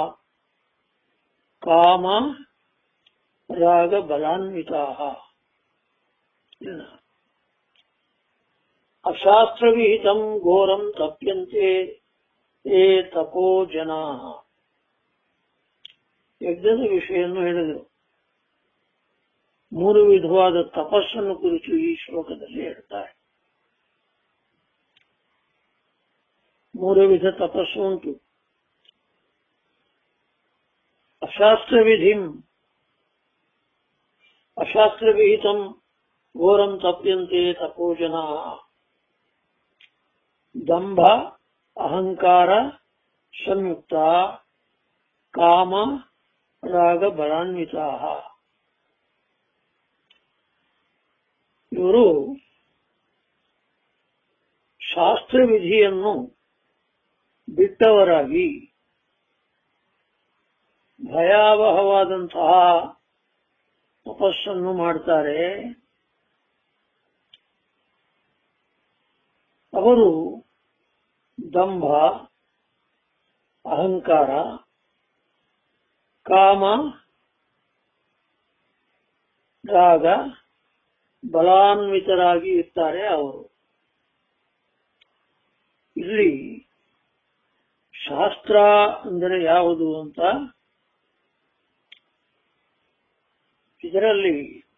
ಕಾಮ ರಾಗ ಬಲಾನ್ವಿತಾ ಅಶಾಸ್ತ್ರವಿಹಿತಂ ಘೋರಂ ತಪ್ಯಂತೆ ಏ ತಪೋ ಜನಾ ಯಜ್ಞದ ವಿಷಯನ್ನು ಹೇಳಿದರು ಮೂರು ವಿಧವಾದ ತಪಸ್ಸನ್ನು ಕುರಿತು ಈ ಶ್ಲೋಕದಲ್ಲಿ ಹೇಳ್ತಾರೆ ಮೂರು ವಿಧ ತಪಸ್ಸು ಉಂಟು ಅಶಾಸ್ತ್ರವಿಧಿಂ ಅಶಾಸ್ತ್ರವಿಹಿತಂ ಘೋರಂ ತಪ್ಯಂತೆ ತಪೋಜನ ದಂಭ ಅಹಂಕಾರ ಸಂಯುಕ್ತ ಕಾಮ ರಾಗ ಬಲಾನ್ವಿತ ಇವರು ಶಾಸ್ತ್ರವಿಧಿಯನ್ನು ಬಿಟ್ಟವರಾಗಿ ಭಯಾವಹವಾದಂತಹ ತಪಸ್ಸನ್ನು ಮಾಡ್ತಾರೆ ಅವರು ದಂಭ ಅಹಂಕಾರ ಕಾಮ ರಾಗ ಬಲಾನ್ವಿತರಾಗಿ ಇರ್ತಾರೆ ಅವರು ಇಲ್ಲಿ ಶಾಸ್ತ್ರ ಅಂದರೆ ಯಾವುದು ಅಂತ ಇದರಲ್ಲಿ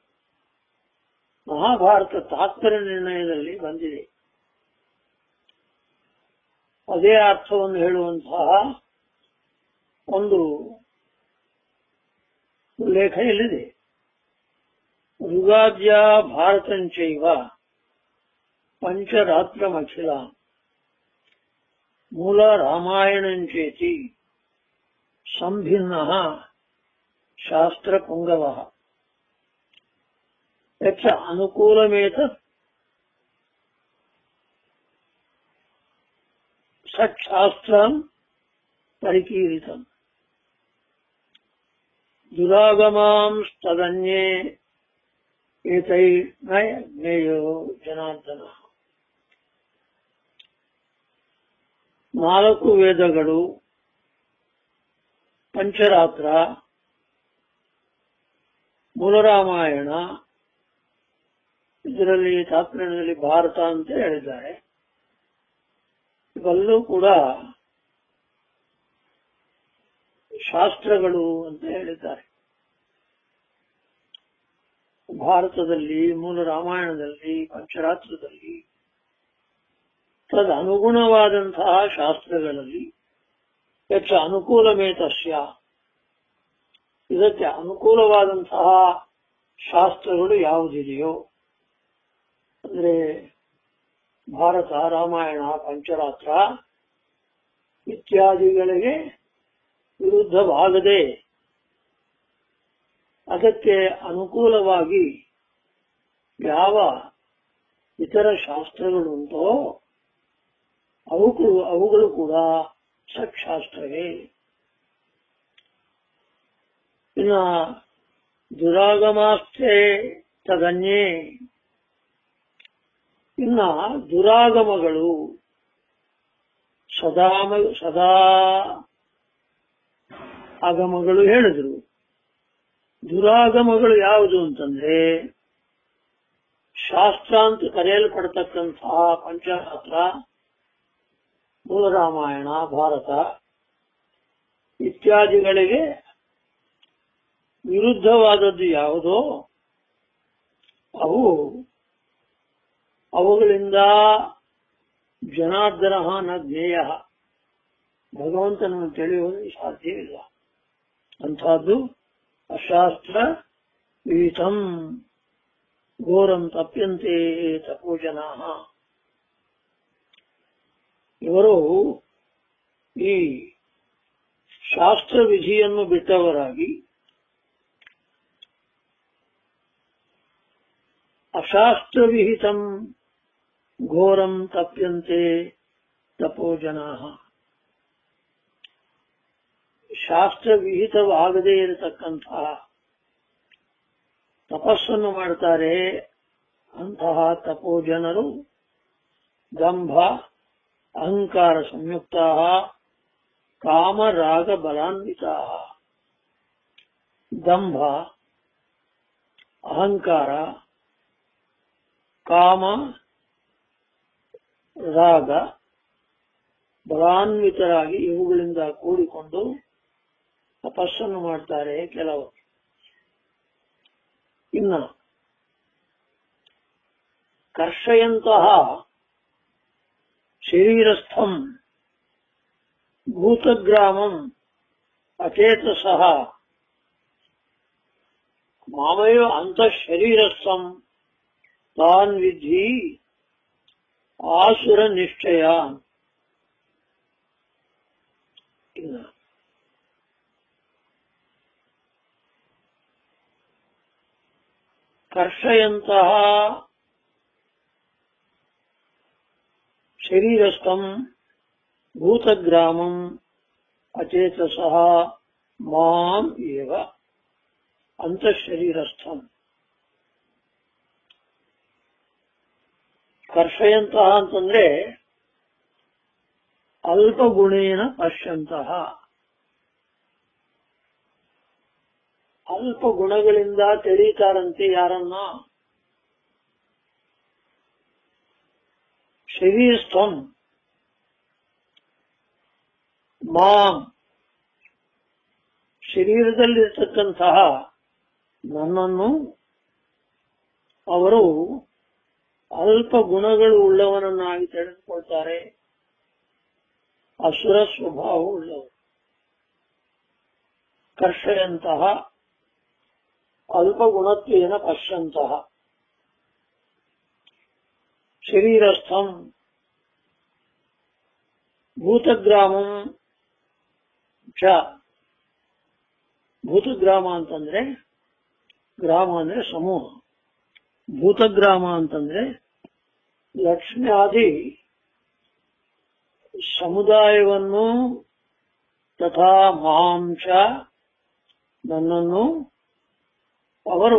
ಮಹಾಭಾರತ ತಾತ್ಪರ್ಯ ನಿರ್ಣಯದಲ್ಲಿ ಬಂದಿದೆ ಅದೇ ಅರ್ಥವನ್ನು ಹೇಳುವಂತಹ ಒಂದು ಉಲ್ಲೇಖ ಇಲ್ಲಿದೆ ಋಗಾದ್ಯ ಭಾರತಂಚೈವ ಪಂಚರಾತ್ರಮಖಿಲ ಮೂಲ ರಾಮಾಯಣಂಚೇತಿ ಸಂಭಿನ್ನ ಶಾಸ್ತ್ರ ಪುಂಗವ ಯಚ್ಚ ಅನುಕೂಲಮೇತ ಸಚ್ಛಾಸ್ತ್ರ ಪರಿಕೀರಿತಂ ದುರಾಗಮಾಂಸ್ತದನ್ಯೇ ಏತೈ ನ ಜ್ಞೇಯೋ ಜನಾರ್ದನ ನಾಲ್ಕು ವೇದಗಳು ಪಂಚರಾತ್ರ ಮೂಲರಾಮಾಯಣ ಇದರಲ್ಲಿ ತಾತ್ಪರ್ಯದಲ್ಲಿ ಭಾರತ ಅಂತ ಹೇಳಿದ್ದಾರೆ ಇವೆಲ್ಲೂ ಕೂಡ ಶಾಸ್ತ್ರಗಳು ಅಂತ ಹೇಳಿದ್ದಾರೆ ಭಾರತದಲ್ಲಿ ಮೂಲ ರಾಮಾಯಣದಲ್ಲಿ ಪಂಚರಾತ್ರದಲ್ಲಿ ತದನುಗುಣವಾದಂತಹ ಶಾಸ್ತ್ರಗಳಲ್ಲಿ ಹೆಚ್ಚು ಅನುಕೂಲಮೇ ತಸ್ಯ ಇದಕ್ಕೆ ಅನುಕೂಲವಾದಂತಹ ಶಾಸ್ತ್ರಗಳು ಯಾವುದಿದೆಯೋ ಅಂದ್ರೆ ಭಾರತ ರಾಮಾಯಣ ಪಂಚರಾತ್ರ ಇತ್ಯಾದಿಗಳಿಗೆ ವಿರುದ್ಧವಾಗದೆ ಅದಕ್ಕೆ ಅನುಕೂಲವಾಗಿ ಯಾವ ಇತರ ಶಾಸ್ತ್ರಗಳುಂಟೋ ಅವುಗಳು ಅವುಗಳು ಕೂಡ ಸತ್ಶಾಸ್ತ್ರವೇ ಇನ್ನ ದುರಾಗಮಾಸ್ತೆ ತದನ್ಯೇ ಇನ್ನ ದುರಾಗಮಗಳು ಸದಾ ಸದಾ ಆಗಮಗಳು ಹೇಳಿದ್ರು ದುರಾಗಮಗಳು ಯಾವುದು ಅಂತಂದ್ರೆ ಶಾಸ್ತ್ರ ಅಂತ ಕರೆಯಲ್ಪಡತಕ್ಕಂತಹ ಪಂಚರಾತ್ರ ಮೂಲ ರಾಮಾಯಣ ಭಾರತ ಇತ್ಯಾದಿಗಳಿಗೆ ವಿರುದ್ಧವಾದದ್ದು ಯಾವುದೋ ಅವು ಅವುಗಳಿಂದ ಜನಾರ್ದನ ನ ಜ್ಞೇಯ ಭಗವಂತನನ್ನು ತಿಳಿಯುವುದು ಸಾಧ್ಯವಿಲ್ಲ ಅಂಥದ್ದು ಅಶಾಸ್ತ್ರ ವಿಹಿತಂ ಘೋರಂ ತಪ್ಯಂತೆ ತಪೋಜನ ಇವರು ಈ ಶಾಸ್ತ್ರ ವಿಧಿಯನ್ನು ಬಿಟ್ಟವರಾಗಿ ಅಶಾಸ್ತ್ರ ವಿಹಿತಂ ಘೋರಂ ತಪ್ಯಂತೆ ತಪೋಜನಾ ಶಾಸ್ತ್ರ ವಿಹಿತವಾಗದೇ ಇರತಕ್ಕಂತಹ ತಪಸ್ಸನ್ನು ಮಾಡ್ತಾರೆ ಅಂತಹ ತಪೋಜನರು ದಂಭ ಅಹಂಕಾರ ಸಂಯುಕ್ತ ಕಾಮರಾಗ ಬಲಾನ್ವಿತ ದಂಭ ಅಹಂಕಾರ ಕಾಮ ರಾಗ ಬಲಾನ್ವಿತರಾಗಿ ಇವುಗಳಿಂದ ಕೂಡಿಕೊಂಡು ತಪಸ್ಸನ್ನು ಮಾಡ್ತಾರೆ ಕೆಲವರು ಇನ್ನ ಕರ್ಷಯಂತಹ ಶರೀರಸ್ಥಂ ಭೂತಗ್ರಾಮಂ ಅಚೇತಸಃ ಮಾಮಯ ಅಂತಃಶರೀರಸ್ಥಂ ತಾನ್ ವಿಧಿ ಆಸುರ ನಿಶ್ಚಯ ಇನ್ನ ಕರ್ಷಯಂತಹ ಶರೀರಸ್ಥಂ ಭೂತಗ್ರಾಮಂ ಅಚೇತಸಃ ಮಾಂ ಏವ ಅಂತಃಶರೀರಸ್ಥಂ ಕರ್ಷಯಂತಹ ಅಂತಂದ್ರೆ ಅಲ್ಪಗುಣೇನ ಪಶ್ಯಂತಹ ಅಲ್ಪ ಗುಣಗಳಿಂದ ತಿಳಿತಾರಂತೆ ಯಾರನ್ನ ಶರೀರಸ್ಥಂ ಮಾಂ ಶರೀರದಲ್ಲಿರ್ತಕ್ಕಂತಹ ನನ್ನನ್ನು ಅವರು ಅಲ್ಪ ಗುಣಗಳು ಉಳ್ಳವನನ್ನಾಗಿ ತಿಳಿದುಕೊಳ್ತಾರೆ ಅಸುರ ಸ್ವಭಾವ ಉಳ್ಳವರು ಕರ್ಷಯಂತಹ ಅಲ್ಪಗುಣತ್ವೇನ ಪಶ್ಯಂತಹ ಶರೀರಸ್ಥಂ ಭೂತಗ್ರಾಮಂ ಚ ಭೂತಗ್ರಾಮ ಅಂತಂದ್ರೆ ಗ್ರಾಮ ಅಂದ್ರೆ ಸಮೂಹ ಭೂತಗ್ರಾಮ ಅಂತಂದ್ರೆ ಲಕ್ಷ್ಮಿ ಆದಿ ಸಮುದಾಯವನ್ನು ತಥಾ ಮಾಂಸ ನನ್ನನ್ನು ಅವರು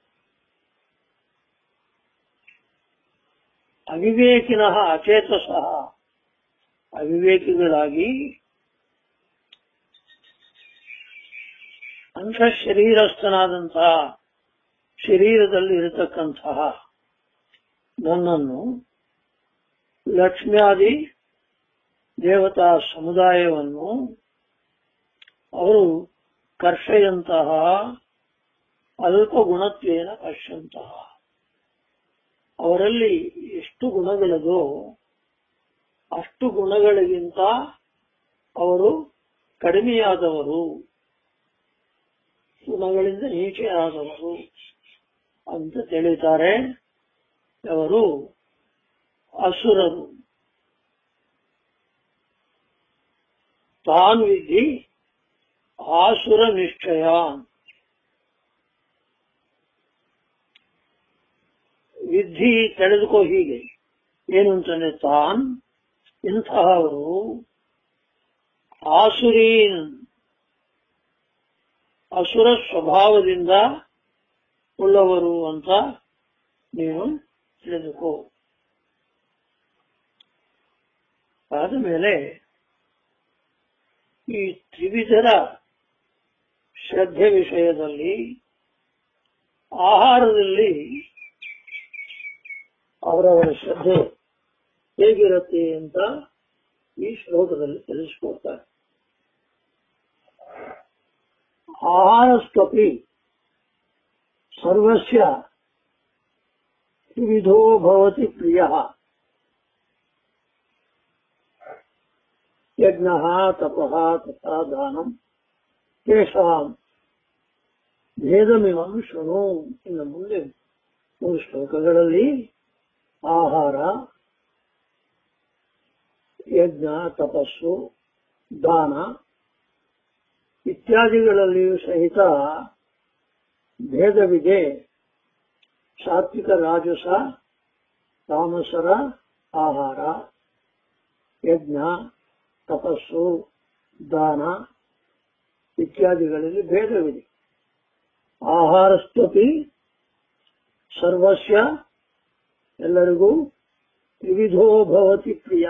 ಅವಿವೇಕಿನ ಅಚೇತಸ ಅವಿವೇಕಿಗಳಾಗಿ ಅಂಥ ಶರೀರಸ್ಥನಾದಂತಹ ಶರೀರದಲ್ಲಿ ಇರತಕ್ಕಂತಹ ನನ್ನನ್ನು ಲಕ್ಷ್ಮ್ಯಾದಿ ದೇವತಾ ಸಮುದಾಯವನ್ನು ಅವರು ಕರ್ಷೆಯಂತಹ ಅಲ್ಪ ಗುಣತ್ವೇನ ಪಶ್ಯಂತಹ ಅವರಲ್ಲಿ ಎಷ್ಟು ಗುಣಗಳದೋ ಅಷ್ಟು ಗುಣಗಳಿಗಿಂತ ಅವರು ಕಡಿಮೆಯಾದವರು ಗುಣಗಳಿಂದ ನೀಚೆಯಾದವರು ಅಂತ ತಿಳಿತಾರೆ ಅವರು ಅಸುರರು ತಾನ್ ವಿಧಿ ಆಸುರ ನಿಶ್ಚಯ ವಿಧಿ ತಿಳಿದುಕೋ ಹೀಗೆ ಏನು ಅಂತಂದ್ರೆ ತಾನ್ ಇಂತಹವರು ಆಸುರೀನ್ ಅಸುರ ಸ್ವಭಾವದಿಂದ ಉಳ್ಳವರು ಅಂತ ನೀನು ತಿಳಿದುಕೋ ಆದ ಮೇಲೆ ಈ ತ್ರಿವಿಧರ ಶ್ರದ್ಧೆ ವಿಷಯದಲ್ಲಿ ಆಹಾರದಲ್ಲಿ ಅವರವರ ಶ್ರದ್ಧೆ ಹೇಗಿರುತ್ತೆ ಅಂತ ಈ ಶ್ಲೋಕದಲ್ಲಿ ತಿಳಿಸ್ಕೊಡ್ತಾರೆ ಆಹಾರಸ್ತ್ವಪಿ ಸರ್ವಸ್ಯ ತ್ರಿವಿಧೋ ಭವತಿ ಪ್ರಿಯ ಯಜ್ಞ ತಪಃ ತಥಾ ದಾನಂ ತೇಷಾಂ ಭೇದಮಿಮಂ ಶೃಣು ಇನ್ನು ಮುಂದೆ ಮೂರು ಶ್ಲೋಕಗಳಲ್ಲಿ ಆಹಾರ ಯಜ್ಞ ತಪಸ್ಸು ದಾನ ಇತ್ಯಾದಿಗಳಲ್ಲಿಯೂ ಸಹಿತ ಭೇದವಿದೆ ಸಾತ್ವಿಕ ರಾಜಸ ತಾಮಸರ ಆಹಾರ ಯಜ್ಞ ತಪಸ್ಸು ದಾನ ಇತ್ಯಾದಿಗಳಲ್ಲಿ ಭೇದವಿದೆ ಆಹಾರಸ್ತಪಿ ಸರ್ವಸ್ಯ ಎಲ್ಲರಿಗೂ ತ್ರಿವಿಧೋ ಭವತಿ ಪ್ರಿಯ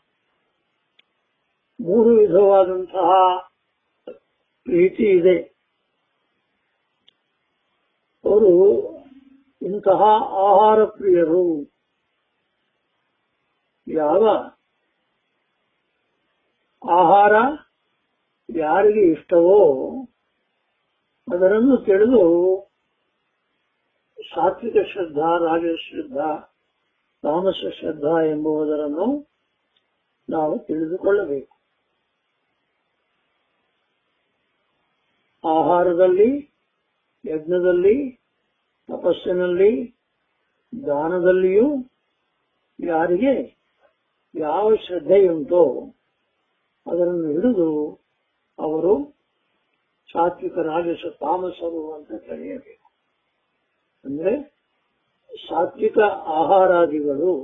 ಮೂರು ವಿಧವಾದಂತಹ ಪ್ರೀತಿ ಇದೆ ಅವರು ಇಂತಹ ಆಹಾರ ಪ್ರಿಯರು ಯಾವ ಆಹಾರ ಯಾರಿಗೆ ಇಷ್ಟವೋ ಅದನ್ನು ತಿಳಿದು ಸಾತ್ವಿಕ ಶ್ರದ್ಧಾ ರಾಜಸ ಶ್ರದ್ಧಾ ತಾಮಸ ಶ್ರದ್ಧಾ ಎಂಬುವುದರನ್ನು ನಾವು ತಿಳಿದುಕೊಳ್ಳಬೇಕು ಆಹಾರದಲ್ಲಿ ಯಜ್ಞದಲ್ಲಿ ತಪಸ್ಸಿನಲ್ಲಿ ದಾನದಲ್ಲಿಯೂ ಯಾರಿಗೆ ಯಾವ ಶ್ರದ್ಧೆಯುಂಟೋ ಅದನ್ನು ಹಿಡಿದು ಅವರು ಸಾತ್ವಿಕ ರಾಜಸ ತಾಮಸರು ಅಂತ ತಿಳಿಯಬೇಕು ಅಂದ್ರೆ ಸಾತ್ವಿಕ ಆಹಾರಾದಿಗಳು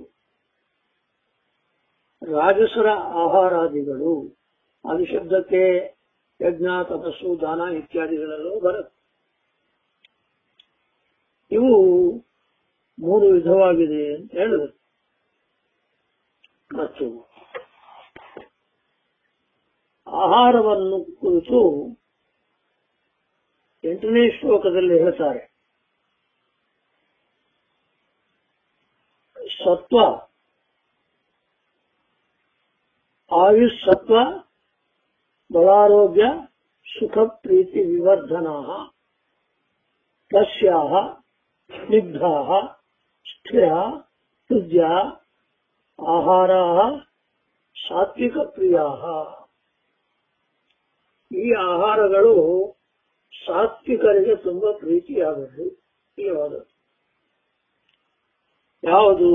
ರಾಜಸರ ಆಹಾರಾದಿಗಳು ಅದು ಶಬ್ದಕ್ಕೆ ಯಜ್ಞ ತಪಸ್ಸು ದಾನ ಇತ್ಯಾದಿಗಳಲ್ಲೂ ಬರುತ್ತೆ ಇವು ಮೂರು ವಿಧವಾಗಿದೆ ಅಂತ ಹೇಳಿದ್ರು ಮತ್ತು ಆಹಾರವನ್ನು ಕುರಿತು ಎಂಟನೇ ಶ್ಲೋಕದಲ್ಲಿ ಹೇಳ್ತಾರೆ ಸತ್ವ ಆಯುಷ್ ಸತ್ವ ಬಲಾರೋಗ್ಯ ಸುಖ ಪ್ರೀತಿ ವಿವರ್ಧನಾ ತಸ್ಯಾಹ ಸ್ನಿಗ್ಧಾ ಸ್ಥಿರ ಹೃದಯ ಆಹಾರ ಸಾತ್ವಿಕ ಪ್ರಿಯ ಈ ಆಹಾರಗಳು ಸಾತ್ವಿಕರಿಗೆ ತುಂಬಾ ಪ್ರೀತಿಯಾದದ್ದು ಪ್ರಿಯವಾದದ್ದು ಯಾವುದು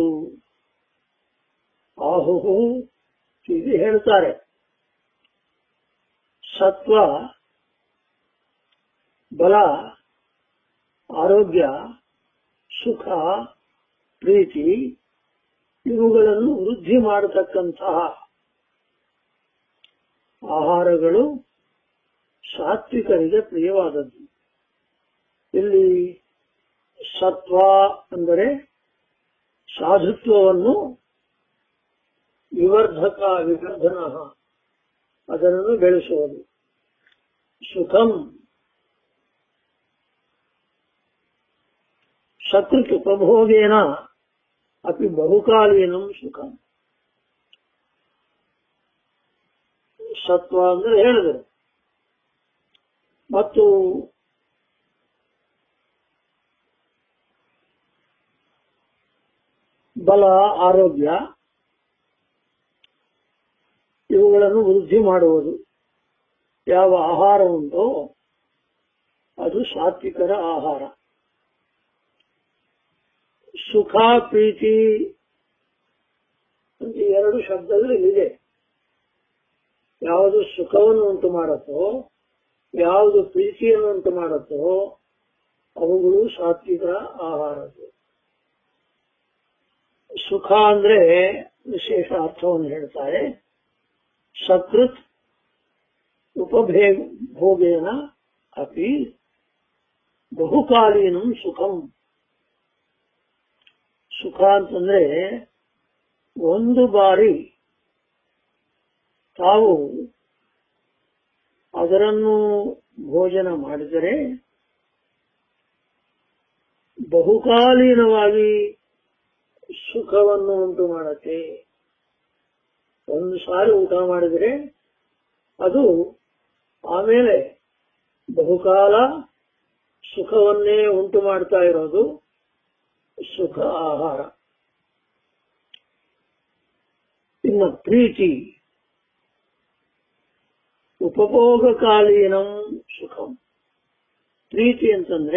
ಆಹುಹು ಇದು ಹೇಳ್ತಾರೆ ಸತ್ವ ಬಲ ಆರೋಗ್ಯ ಸುಖ ಪ್ರೀತಿ ಇವುಗಳನ್ನು ವೃದ್ಧಿ ಮಾಡತಕ್ಕಂತಹ ಆಹಾರಗಳು ಸಾತ್ವಿಕರಿಗೆ ಪ್ರಿಯವಾದದ್ದು ಇಲ್ಲಿ ಸತ್ವ ಅಂದರೆ ಸಾಧುತ್ವವನ್ನು ವಿವರ್ಧಕ ವಿವರ್ಧನ ಅದನ್ನು ಬೆಳೆಸುವುದು ಸುಖಂ ಸಕೃತ್ ಉಪಭೋಗೇನ ಅಪಿ ಬಹುಕಾಲೀನಂ ಸುಖಂ ಸತ್ವ ಅಂದ್ರೆ ಹೇಳಿದರು ಮತ್ತು ಬಲ ಆರೋಗ್ಯ ಇವುಗಳನ್ನು ವೃದ್ಧಿ ಮಾಡುವುದು ಯಾವ ಆಹಾರ ಉಂಟೋ ಅದು ಸಾತ್ವಿಕರ ಆಹಾರ ಸುಖ ಪ್ರೀತಿ ಅಂತ ಎರಡು ಶಬ್ದಗಳು ಇಲ್ಲಿದೆ ಯಾವುದು ಸುಖವನ್ನು ಉಂಟು ಮಾಡುತ್ತೋ ಯಾವುದು ಪ್ರೀತಿಯನ್ನು ಉಂಟು ಮಾಡುತ್ತೋ ಅವುಗಳು ಸಾತ್ವಿಕ ಆಹಾರಗಳು ಸುಖ ಅಂದ್ರೆ ವಿಶೇಷ ಅರ್ಥವನ್ನು ಹೇಳ್ತಾರೆ ಸಕೃತ್ ಉಪಭೇ ಭೋಗೇನ ಅಪಿ ಬಹುಕಾಲೀನಂ ಸುಖಂ ಸುಖ ಅಂತಂದ್ರೆ ಒಂದು ಬಾರಿ ತಾವು ಅದರನ್ನು ಭೋಜನ ಮಾಡಿದರೆ ಬಹುಕಾಲೀನವಾಗಿ ಸುಖವನ್ನು ಉಂಟು ಮಾಡುತ್ತೆ ಒಂದು ಸಾರಿ ಊಟ ಮಾಡಿದರೆ ಅದು ಆಮೇಲೆ ಬಹುಕಾಲ ಸುಖವನ್ನೇ ಉಂಟು ಮಾಡ್ತಾ ಇರೋದು ಸುಖ ಆಹಾರ ಇನ್ನು ಪ್ರೀತಿ ಉಪಭೋಗಕಾಲೀನಂ ಸುಖಂ ಪ್ರೀತಿ ಅಂತಂದ್ರೆ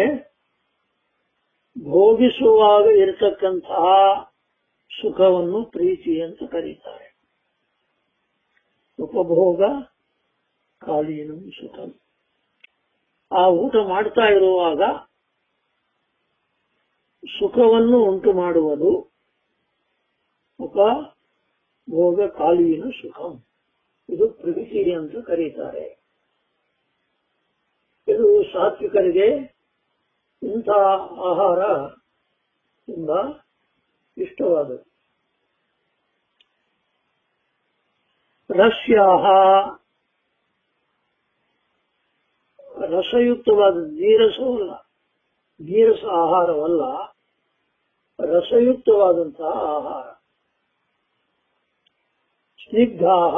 ಭೋಗಿಸುವಾಗ ಇರತಕ್ಕಂತಹ ಸುಖವನ್ನು ಪ್ರೀತಿ ಅಂತ ಕರೀತಾರೆ ಉಪಭೋಗ ಕಾಲೀನಂ ಸುಖಂ ಆ ಊಟ ಮಾಡ್ತಾ ಇರುವಾಗ ಸುಖವನ್ನು ಉಂಟು ಮಾಡುವುದು ಉಪಭೋಗ ಕಾಲೀನ ಸುಖಂ ಇದು ಪ್ರೀತಿ ಅಂತ ಕರೀತಾರೆ ಇದು ಸಾತ್ವಿಕರಿಗೆ ಇಂಥ ಆಹಾರ ತುಂಬಾ ಇಷ್ಟವಾದದ್ದು ರಸ್ಯಾಹ ರಸಯುಕ್ತವಾದ ನೀರಸವಲ್ಲ ನೀರಸ ಆಹಾರವಲ್ಲ ರಸಯುಕ್ತವಾದಂತಹ ಆಹಾರ ಸ್ನಿಗ್ಧಾಹ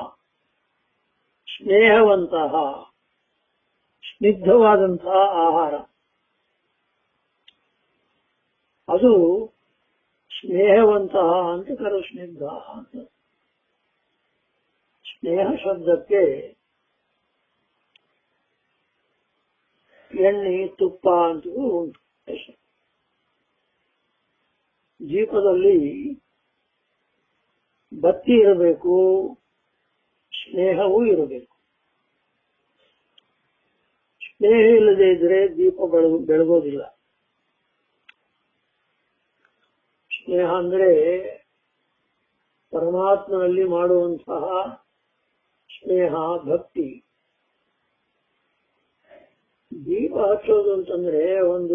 ಸ್ನೇಹವಂತಹ ಸ್ನಿಗ್ಧವಾದಂತಹ ಆಹಾರ ಅದು ಸ್ನೇಹವಂತಹ ಅಂತ ಕರು ಸ್ನಿಗ್ಧ ಅಂತ ಸ್ನೇಹ ಶಬ್ದಕ್ಕೆ ಎಣ್ಣೆ ತುಪ್ಪ ಅಂತ ಉಂಟು ಹೆಸರು. ದೀಪದಲ್ಲಿ ಬತ್ತಿ ಇರಬೇಕು ಸ್ನೇಹವೂ ಇರಬೇಕು ಸ್ನೇಹ ಇಲ್ಲದೆ ಇದ್ರೆ ದೀಪ ಬೆಳಗು ಬೆಳಗೋದಿಲ್ಲ ಸ್ನೇಹ ಅಂದ್ರೆ ಪರಮಾತ್ಮನಲ್ಲಿ ಮಾಡುವಂತಹ ಸ್ನೇಹ ಭಕ್ತಿ ದೀಪ ಹಚ್ಚೋದು ಅಂತಂದ್ರೆ ಒಂದು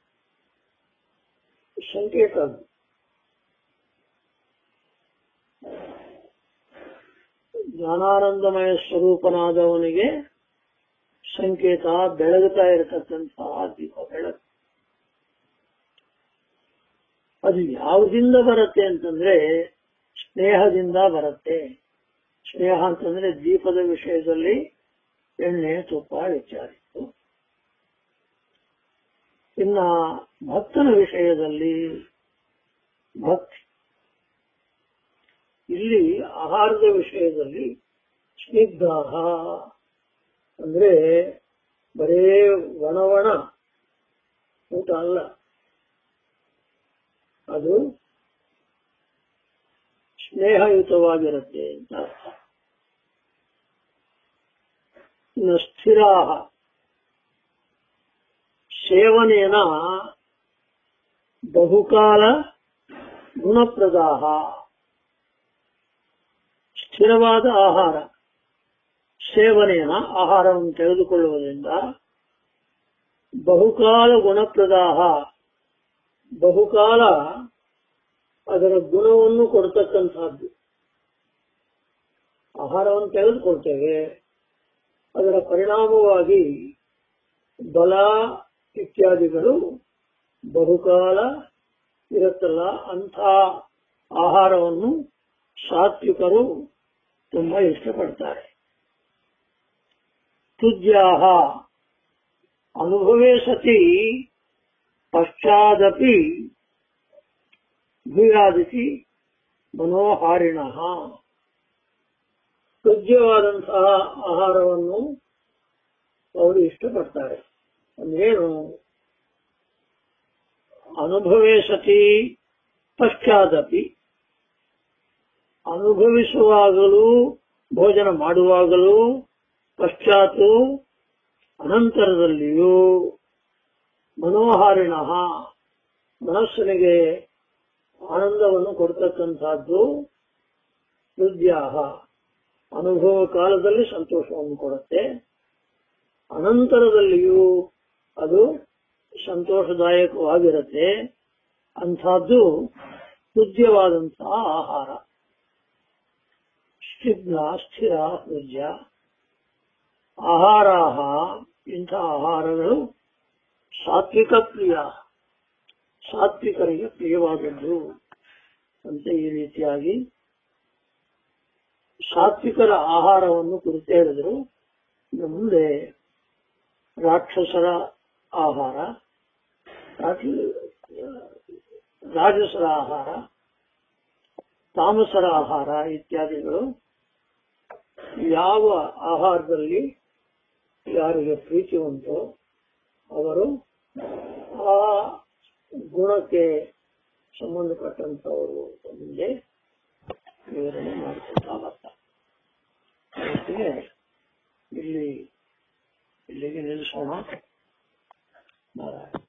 ಸಂಕೇತ ಅದು ಜ್ಞಾನಾನಂದಮಯ ಸ್ವರೂಪನಾದವನಿಗೆ ಸಂಕೇತ ಬೆಳಗುತ್ತಾ ಇರತಕ್ಕಂತಹ ದೀಪ ಬೆಳಕು ಅದು ಯಾವುದಿಂದ ಬರುತ್ತೆ ಅಂತಂದ್ರೆ ಸ್ನೇಹದಿಂದ ಬರುತ್ತೆ ಸ್ನೇಹ ಅಂತಂದ್ರೆ ದೀಪದ ವಿಷಯದಲ್ಲಿ ಎಣ್ಣೆ ತುಪ್ಪ ವಿಚಾರಿತ್ತು ಇನ್ನ ಭಕ್ತನ ವಿಷಯದಲ್ಲಿ ಭಕ್ತಿ ಇಲ್ಲಿ ಆಹಾರದ ವಿಷಯದಲ್ಲಿ ಸ್ನಿಗ್ಧಾಹ ಅಂದ್ರೆ ಬರೇ ಒಣ ಒಣ ಊಟ ಅಲ್ಲ ಅದು ಸ್ನೇಹಯುತವಾಗಿರುತ್ತೆ ಅಂತ ಅರ್ಥ ಇನ್ನು ಸ್ಥಿರಾಹ ಸೇವನೇನ ಬಹುಕಾಲ ಗುಣಪ್ರದಾಹ ಸ್ಥಿರವಾದ ಆಹಾರ ಸೇವನೆಯ ಆಹಾರವನ್ನು ತೆಗೆದುಕೊಳ್ಳುವುದರಿಂದ ಬಹುಕಾಲ ಗುಣಪ್ರದಾಹ ಬಹುಕಾಲ ಅದರ ಗುಣವನ್ನು ಕೊಡ್ತಕ್ಕಂಥದ್ದು ಆಹಾರವನ್ನು ತೆಗೆದುಕೊಳ್ತೇವೆ ಅದರ ಪರಿಣಾಮವಾಗಿ ಬಲ ಇತ್ಯಾದಿಗಳು ಬಹುಕಾಲ ಇರುತ್ತಲ್ಲ ಅಂಥ ಆಹಾರವನ್ನು ಸಾತ್ವಿಕರು ತುಂಬಾ ಇಷ್ಟಪಡ್ತಾರೆ ತುಜ್ಯಾಹ ಅನುಭವೇ ಸತಿ ಪಶ್ಚಾದಪಿ ಭೂಯಾದಿತಿ ಮನೋಹಾರಿಣ ತುಜ್ಯವಾದಂತಹ ಆಹಾರವನ್ನು ಅವರು ಇಷ್ಟಪಡ್ತಾರೆ ಅಂದ್ರೇನು ಅನುಭವೇ ಸತಿ ಪಶ್ಚಾದಪಿ ಅನುಭವಿಸುವಾಗಲೂ ಭೋಜನ ಮಾಡುವಾಗಲೂ ಪಶ್ಚಾತ್ತು ಅನಂತರದಲ್ಲಿಯೂ ಮನೋಹಾರಿಣ ಮನಸ್ಸಿನಿಗೆ ಆನಂದವನ್ನು ಕೊಡ್ತಕ್ಕಂಥದ್ದು ಹೃದಯಾಹ ಅನುಭವ ಕಾಲದಲ್ಲಿ ಸಂತೋಷವನ್ನು ಕೊಡುತ್ತೆ ಅನಂತರದಲ್ಲಿಯೂ ಅದು ಸಂತೋಷದಾಯಕವಾಗಿರುತ್ತೆ ಅಂಥದ್ದು ಹೃದಯವಾದಂತಹ ಆಹಾರ ಸ್ಥಿಗ್ನ ಸ್ಥಿರ ಹೃದಯ ಆಹಾರಾಹ ಇಂಥ ಆಹಾರಗಳು ಸಾತ್ವಿಕ ಪ್ರಿಯ ಸಾತ್ವಿಕರಿಗೆ ಪ್ರಿಯವಾದದ್ದು ಅಂತ ಈ ರೀತಿಯಾಗಿ ಸಾತ್ವಿಕರ ಆಹಾರವನ್ನು ಕುರಿತು ಹೇಳಿದ್ರು ಇನ್ನು ಮುಂದೆ ರಾಕ್ಷಸರ ಆಹಾರ ರಾಕ್ಷ- ರಾಜಸರ ಆಹಾರ ತಾಮಸರ ಆಹಾರ ಇತ್ಯಾದಿಗಳು ಯಾವ ಆಹಾರದಲ್ಲಿ ಯಾರಿಗೆ ಪ್ರೀತಿ ಉಂಟೋ ಅವರು ಆ ಗುಣಕ್ಕೆ ಸಂಬಂಧಪಟ್ಟಂತವರು ಮುಂದೆ ವಿವರಣೆ ಮಾಡಿಕೊಳ್ತಾ ಬರ್ತಾರೆ ಇವತ್ತಿಗೆ ಇಲ್ಲಿ ಇಲ್ಲಿಗೆ ನಿಲ್ಲಿಸೋಣ ನಾರಾಯಣ